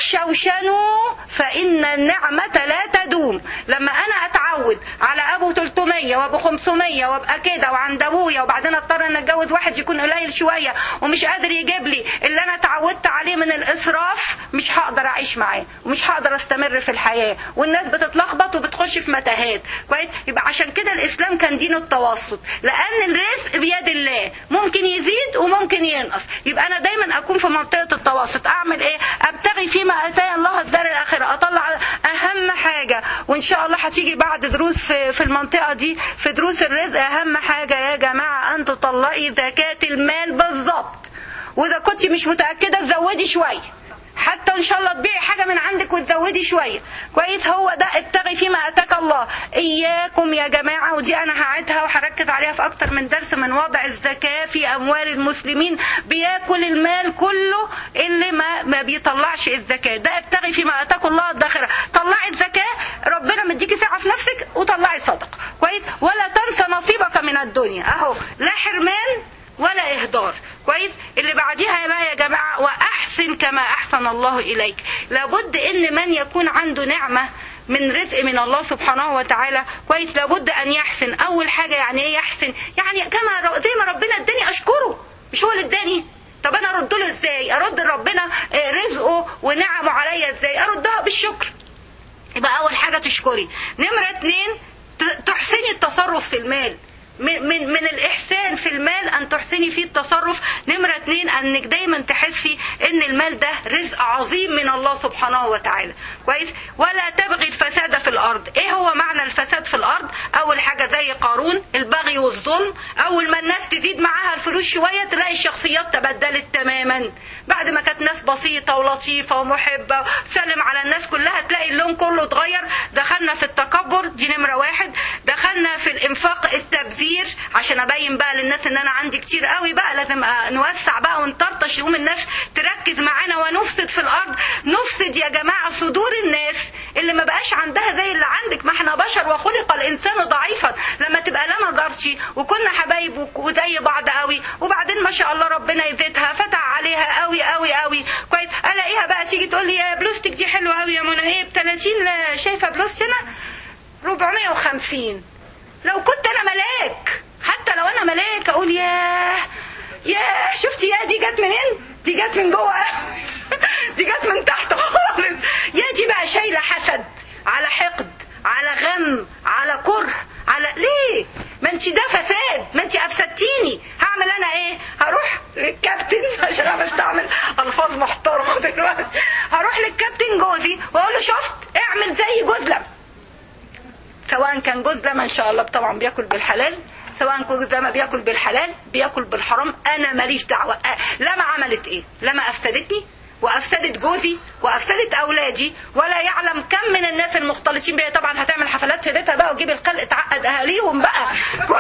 اخشوشنوا فان النعمه لا تدوم لما انا اتعود على ابو 300 وابو 500 وابقى كده وعند ابويا وبعدين اضطر ان اتجوز واحد يكون قليل شويه ومش قادر يجيب لي اللي انا اتعودت عليه من الاسراف مش هقدر اعيش معاه ومش هقدر استمر في الحياه والناس بتتلخبط وبتخش في متاهات كويس يبقى عشان كده الاسلام كان دين التوسط لان الرزق بيد الله ممكن يزيد وممكن ينقص يبقى انا دايما اكون في منطقه التوسط اعمل ايه ابتغي فيما اتاي الله الدار الاخره اطلع اهم حاجه وان شاء الله هتيجي بعد دروس في, في المنطقه دي في دروس الرزق اهم حاجه يا جماعه ان تطلعي زكاه المال بالظبط واذا كنت مش متاكده تزودي شويه حتى ان شاء الله تبيعي حاجه من عندك وتزودي شويه كويس هو ده ابتغي فيما اتاك الله اياكم يا جماعه ودي انا هعيدها وهركز عليها في اكتر من درس من وضع الزكاه في اموال المسلمين بياكل المال كله اللي ما ما بيطلعش الزكاه ده ابتغي فيما اتاك الله الداخره طلعي الزكاه ربنا مديكي ساعه في نفسك وطلعي صدقه كويس ولا تنسى نصيبك من الدنيا اهو لا حرمان ولا اهدار كويس اللي بعديها بقى يا جماعه واحسن كما احسن الله اليك لابد ان من يكون عنده نعمه من رزق من الله سبحانه وتعالى كويس لابد ان يحسن اول حاجه يعني ايه يحسن يعني كما ر- زي ما ربنا اداني اشكره مش هو اللي اداني طب انا ارد له ازاي ارد لربنا آه، رزقه ونعمه عليا ازاي اردها بالشكر يبقى اول حاجه تشكري نمره اتنين ت- تحسني التصرف في المال من من من الاحسان في المال ان تحسني فيه التصرف نمره اتنين انك دايما تحسي ان المال ده رزق عظيم من الله سبحانه وتعالى كويس ولا تبغي الفساد في الارض ايه هو معنى الفساد في الارض اول حاجه زي قارون البغي والظلم اول ما الناس تزيد معاها الفلوس شويه تلاقي الشخصيات تبدلت تماما بعد ما كانت ناس بسيطه ولطيفه ومحبه سلم على الناس كلها تلاقي اللون كله اتغير دخلنا في التكبر دي نمره واحد دخلنا في الانفاق التبذير عشان ابين بقى للناس ان انا عندي كتير قوي بقى لازم نوسع بقى ونطرطش يقوم الناس تركز معانا ونفسد في الارض نفسد يا جماعه صدور الناس اللي ما بقاش عندها زي اللي عندك ما احنا بشر وخلق الانسان ضعيفا لما تبقى لنا جارتي وكنا حبايب وك- وزي بعض قوي وبعدين ما شاء الله ربنا يزيدها فتح عليها قوي قوي قوي كويس الاقيها بقى تيجي تقول لي يا بلوستك دي حلوه قوي يا منى ايه ب 30 لا، شايفه بلوست هنا 450 لو كنت انا ملاك حتى لو انا ملاك اقول ياه ياه شفتي يا دي جت منين دي جت من جوه دي جت من تحت خالص يا دي بقى شايله حسد على حقد على غم على كره على ليه ما انت ده فساد ما انت افسدتيني هعمل انا ايه هروح للكابتن عشان انا بستعمل الفاظ محترمه دلوقتي هروح للكابتن جوزي واقول له شفت اعمل زي جزلم سواء كان جوز لما ان شاء الله طبعا بياكل بالحلال سواء كنت زي ما بياكل بالحلال بياكل بالحرام انا ماليش دعوه أ- لا ما عملت ايه لا ما افسدتني وافسدت جوزي وافسدت اولادي ولا يعلم كم من الناس المختلطين بيها طبعا هتعمل حفلات في بيتها بقى وتجيب الخلق تعقد اهاليهم بقى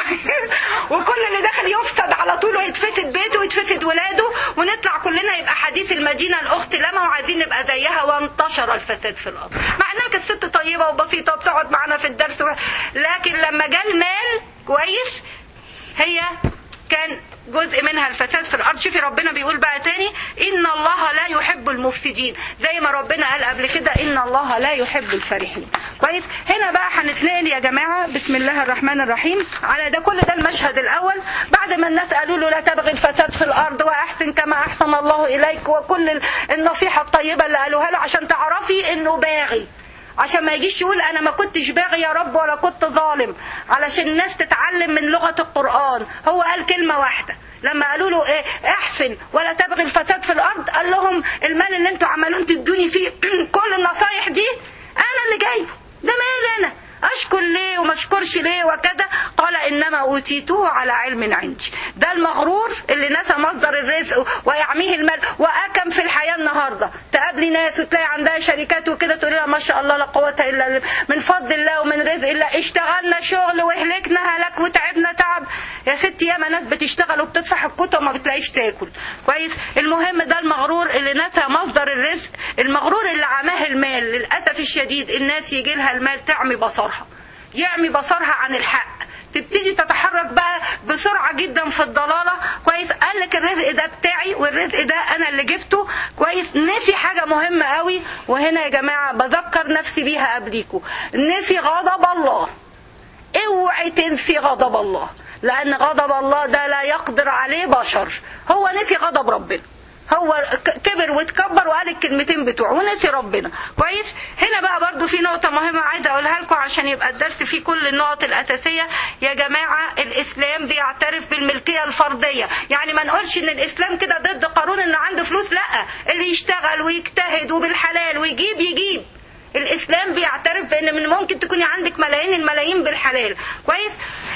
وكل اللي داخل يفسد على طول ويتفسد بيته ويتفسد ولاده ونطلع كلنا يبقى حديث المدينه الاخت لما وعايزين نبقى زيها وانتشر الفساد في الارض مع انها كانت ست طيبه وبسيطه وبتقعد معانا في الدرس و... لكن لما جه المال كويس هي كان جزء منها الفساد في الارض شوفي ربنا بيقول بقى تاني ان الله لا يحب المفسدين زي ما ربنا قال قبل كده ان الله لا يحب الفرحين كويس هنا بقى هنتنقل يا جماعه بسم الله الرحمن الرحيم على ده كل ده المشهد الاول بعد ما الناس قالوا له لا تبغي الفساد في الارض واحسن كما احسن الله اليك وكل ال- النصيحه الطيبه اللي قالوها له عشان تعرفي انه باغي عشان ما يجيش يقول انا ما كنتش باغي يا رب ولا كنت ظالم علشان الناس تتعلم من لغة القرآن هو قال كلمة واحدة لما قالوا له ايه احسن ولا تبغي الفساد في الارض قال لهم المال اللي انتوا عمالون تدوني فيه كل النصايح دي انا اللي جايبه ده مال انا اشكر ليه وما اشكرش ليه وكذا قال انما اوتيته على علم عندي ده المغرور اللي نسى مصدر الرزق ويعميه المال واكم في الحياه النهارده تقابلي ناس وتلاقي عندها شركات وكده تقول لها ما شاء الله لا قوه الا بالله من فضل الله ومن رزق الله اشتغلنا شغل وهلكنا هلك وتعبنا تعب يا ستي ياما ناس بتشتغل وبتدفع الكتب وما بتلاقيش تاكل كويس المهم ده المغرور اللي نسى مصدر الرزق المغرور اللي عماه المال للاسف الشديد الناس يجي لها المال تعمي بصرها يعمي بصرها عن الحق تبتدي تتحرك بقى بسرعة جدا في الضلالة كويس قال لك الرزق ده بتاعي والرزق ده انا اللي جبته كويس نسي حاجة مهمة قوي وهنا يا جماعة بذكر نفسي بيها قبليكوا نسي غضب الله اوعي تنسي غضب الله لان غضب الله ده لا يقدر عليه بشر هو نسي غضب ربنا هو ك- كبر واتكبر وقال الكلمتين بتوعه ونسي ربنا كويس هنا بقى برضو في نقطة مهمة عايزة اقولها لكم عشان يبقى الدرس فيه كل النقط الاساسية يا جماعة الاسلام بيعترف بالملكية الفردية يعني ما نقولش ان الاسلام كده ضد قانون انه عنده فلوس لا اللي يشتغل ويجتهد وبالحلال ويجيب يجيب الاسلام بيعترف بان من ممكن تكوني عندك ملايين الملايين بالحلال كويس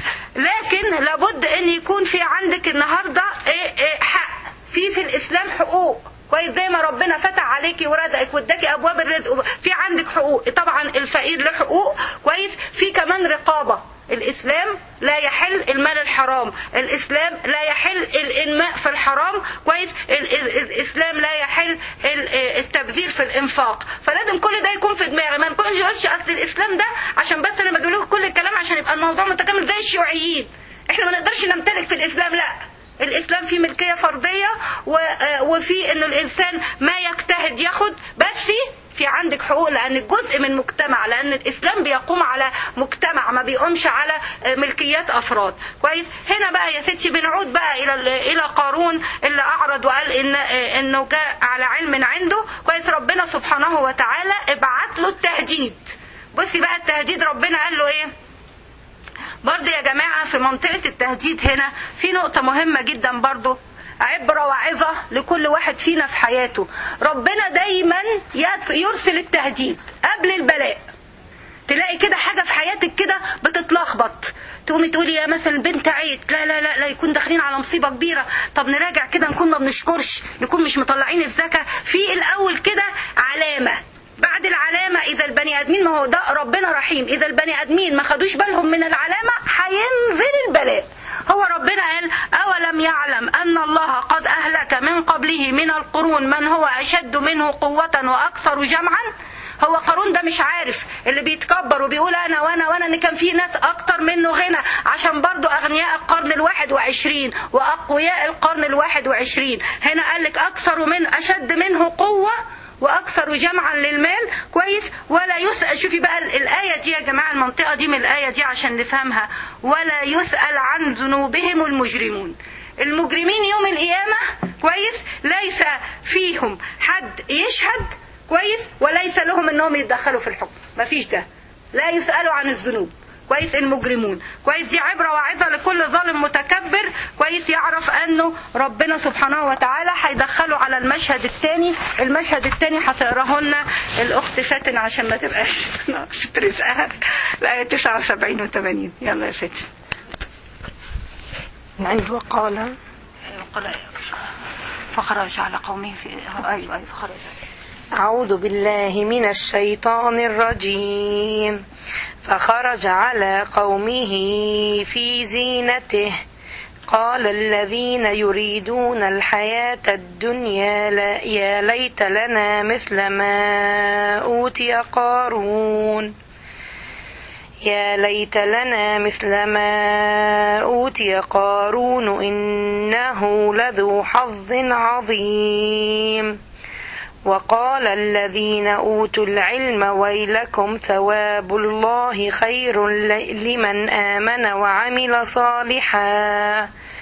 لكن لابد ان يكون في عندك النهارده إيه إيه حق في في الاسلام حقوق كويس زي ما ربنا فتح عليكي ورزقك واداكي ابواب الرزق في عندك حقوق طبعا الفقير له حقوق كويس في كمان رقابه الاسلام لا يحل المال الحرام الاسلام لا يحل الانماء في الحرام كويس ال- ال- الاسلام لا يحل ال- التبذير في الانفاق فلازم كل ده يكون في دماغي ما نكونش نقولش اصل الاسلام ده عشان بس انا بجيب لكم كل الكلام عشان يبقى الموضوع متكامل زي الشيوعيين احنا ما نقدرش نمتلك في الاسلام لا الاسلام فيه ملكيه فرديه و- آه، وفي انه الانسان ما يجتهد ياخد بس في عندك حقوق لان جزء من مجتمع لان الاسلام بيقوم على مجتمع ما بيقومش على آه، ملكيات افراد كويس هنا بقى يا ستي بنعود بقى الى ال- الى قارون اللي اعرض وقال ان آه، انه جاء على علم عنده كويس ربنا سبحانه وتعالى ابعت له التهديد بصي بقى التهديد ربنا قال له ايه برضه يا جماعة في منطقة التهديد هنا في نقطة مهمة جدا برضه عبرة وعظة لكل واحد فينا في حياته ربنا دايما يس- يرسل التهديد قبل البلاء تلاقي كده حاجة في حياتك كده بتتلخبط تقومي تقولي يا مثلا بنت عيت لا لا لا لا يكون داخلين على مصيبة كبيرة طب نراجع كده نكون ما بنشكرش نكون مش مطلعين الزكاة في الأول كده علامة بعد العلامة إذا البني آدمين ما هو ده ربنا رحيم إذا البني آدمين ما خدوش بالهم من العلامة هينزل البلاء هو ربنا قال أولم يعلم أن الله قد أهلك من قبله من القرون من هو أشد منه قوة وأكثر جمعا هو قارون ده مش عارف اللي بيتكبر وبيقول انا وانا وانا ان كان في ناس اكتر منه غنى عشان برضو اغنياء القرن الواحد وعشرين واقوياء القرن الواحد وعشرين هنا قال لك اكثر من اشد منه قوة واكثر جمعا للمال كويس ولا يسأل شوفي بقى الآية دي يا جماعة المنطقة دي من الآية دي عشان نفهمها ولا يسأل عن ذنوبهم المجرمون المجرمين يوم القيامة كويس ليس فيهم حد يشهد كويس وليس لهم انهم يتدخلوا في الحكم مفيش ده لا يسألوا عن الذنوب كويس المجرمون كويس دي عبرة وعظة لكل ظالم متكبر كويس يعرف انه ربنا سبحانه وتعالى هيدخله على المشهد الثاني المشهد الثاني هتقراه لنا الاخت فاتن عشان ما تبقاش ناقصة رزقها الايه 79 و80 يلا يا فاتن من عند وقال فخرج على قومه في ايوه ايوه فخرج أعوذ بالله من الشيطان الرجيم فخرج على قومه في زينته قال الذين يريدون الحياة الدنيا لا- يا ليت لنا مثل ما أوتي قارون يا ليت لنا مثل ما أوتي قارون إنه لذو حظ عظيم وقال الذين أوتوا العلم ويلكم ثواب الله خير ل- لمن آمن وعمل صالحا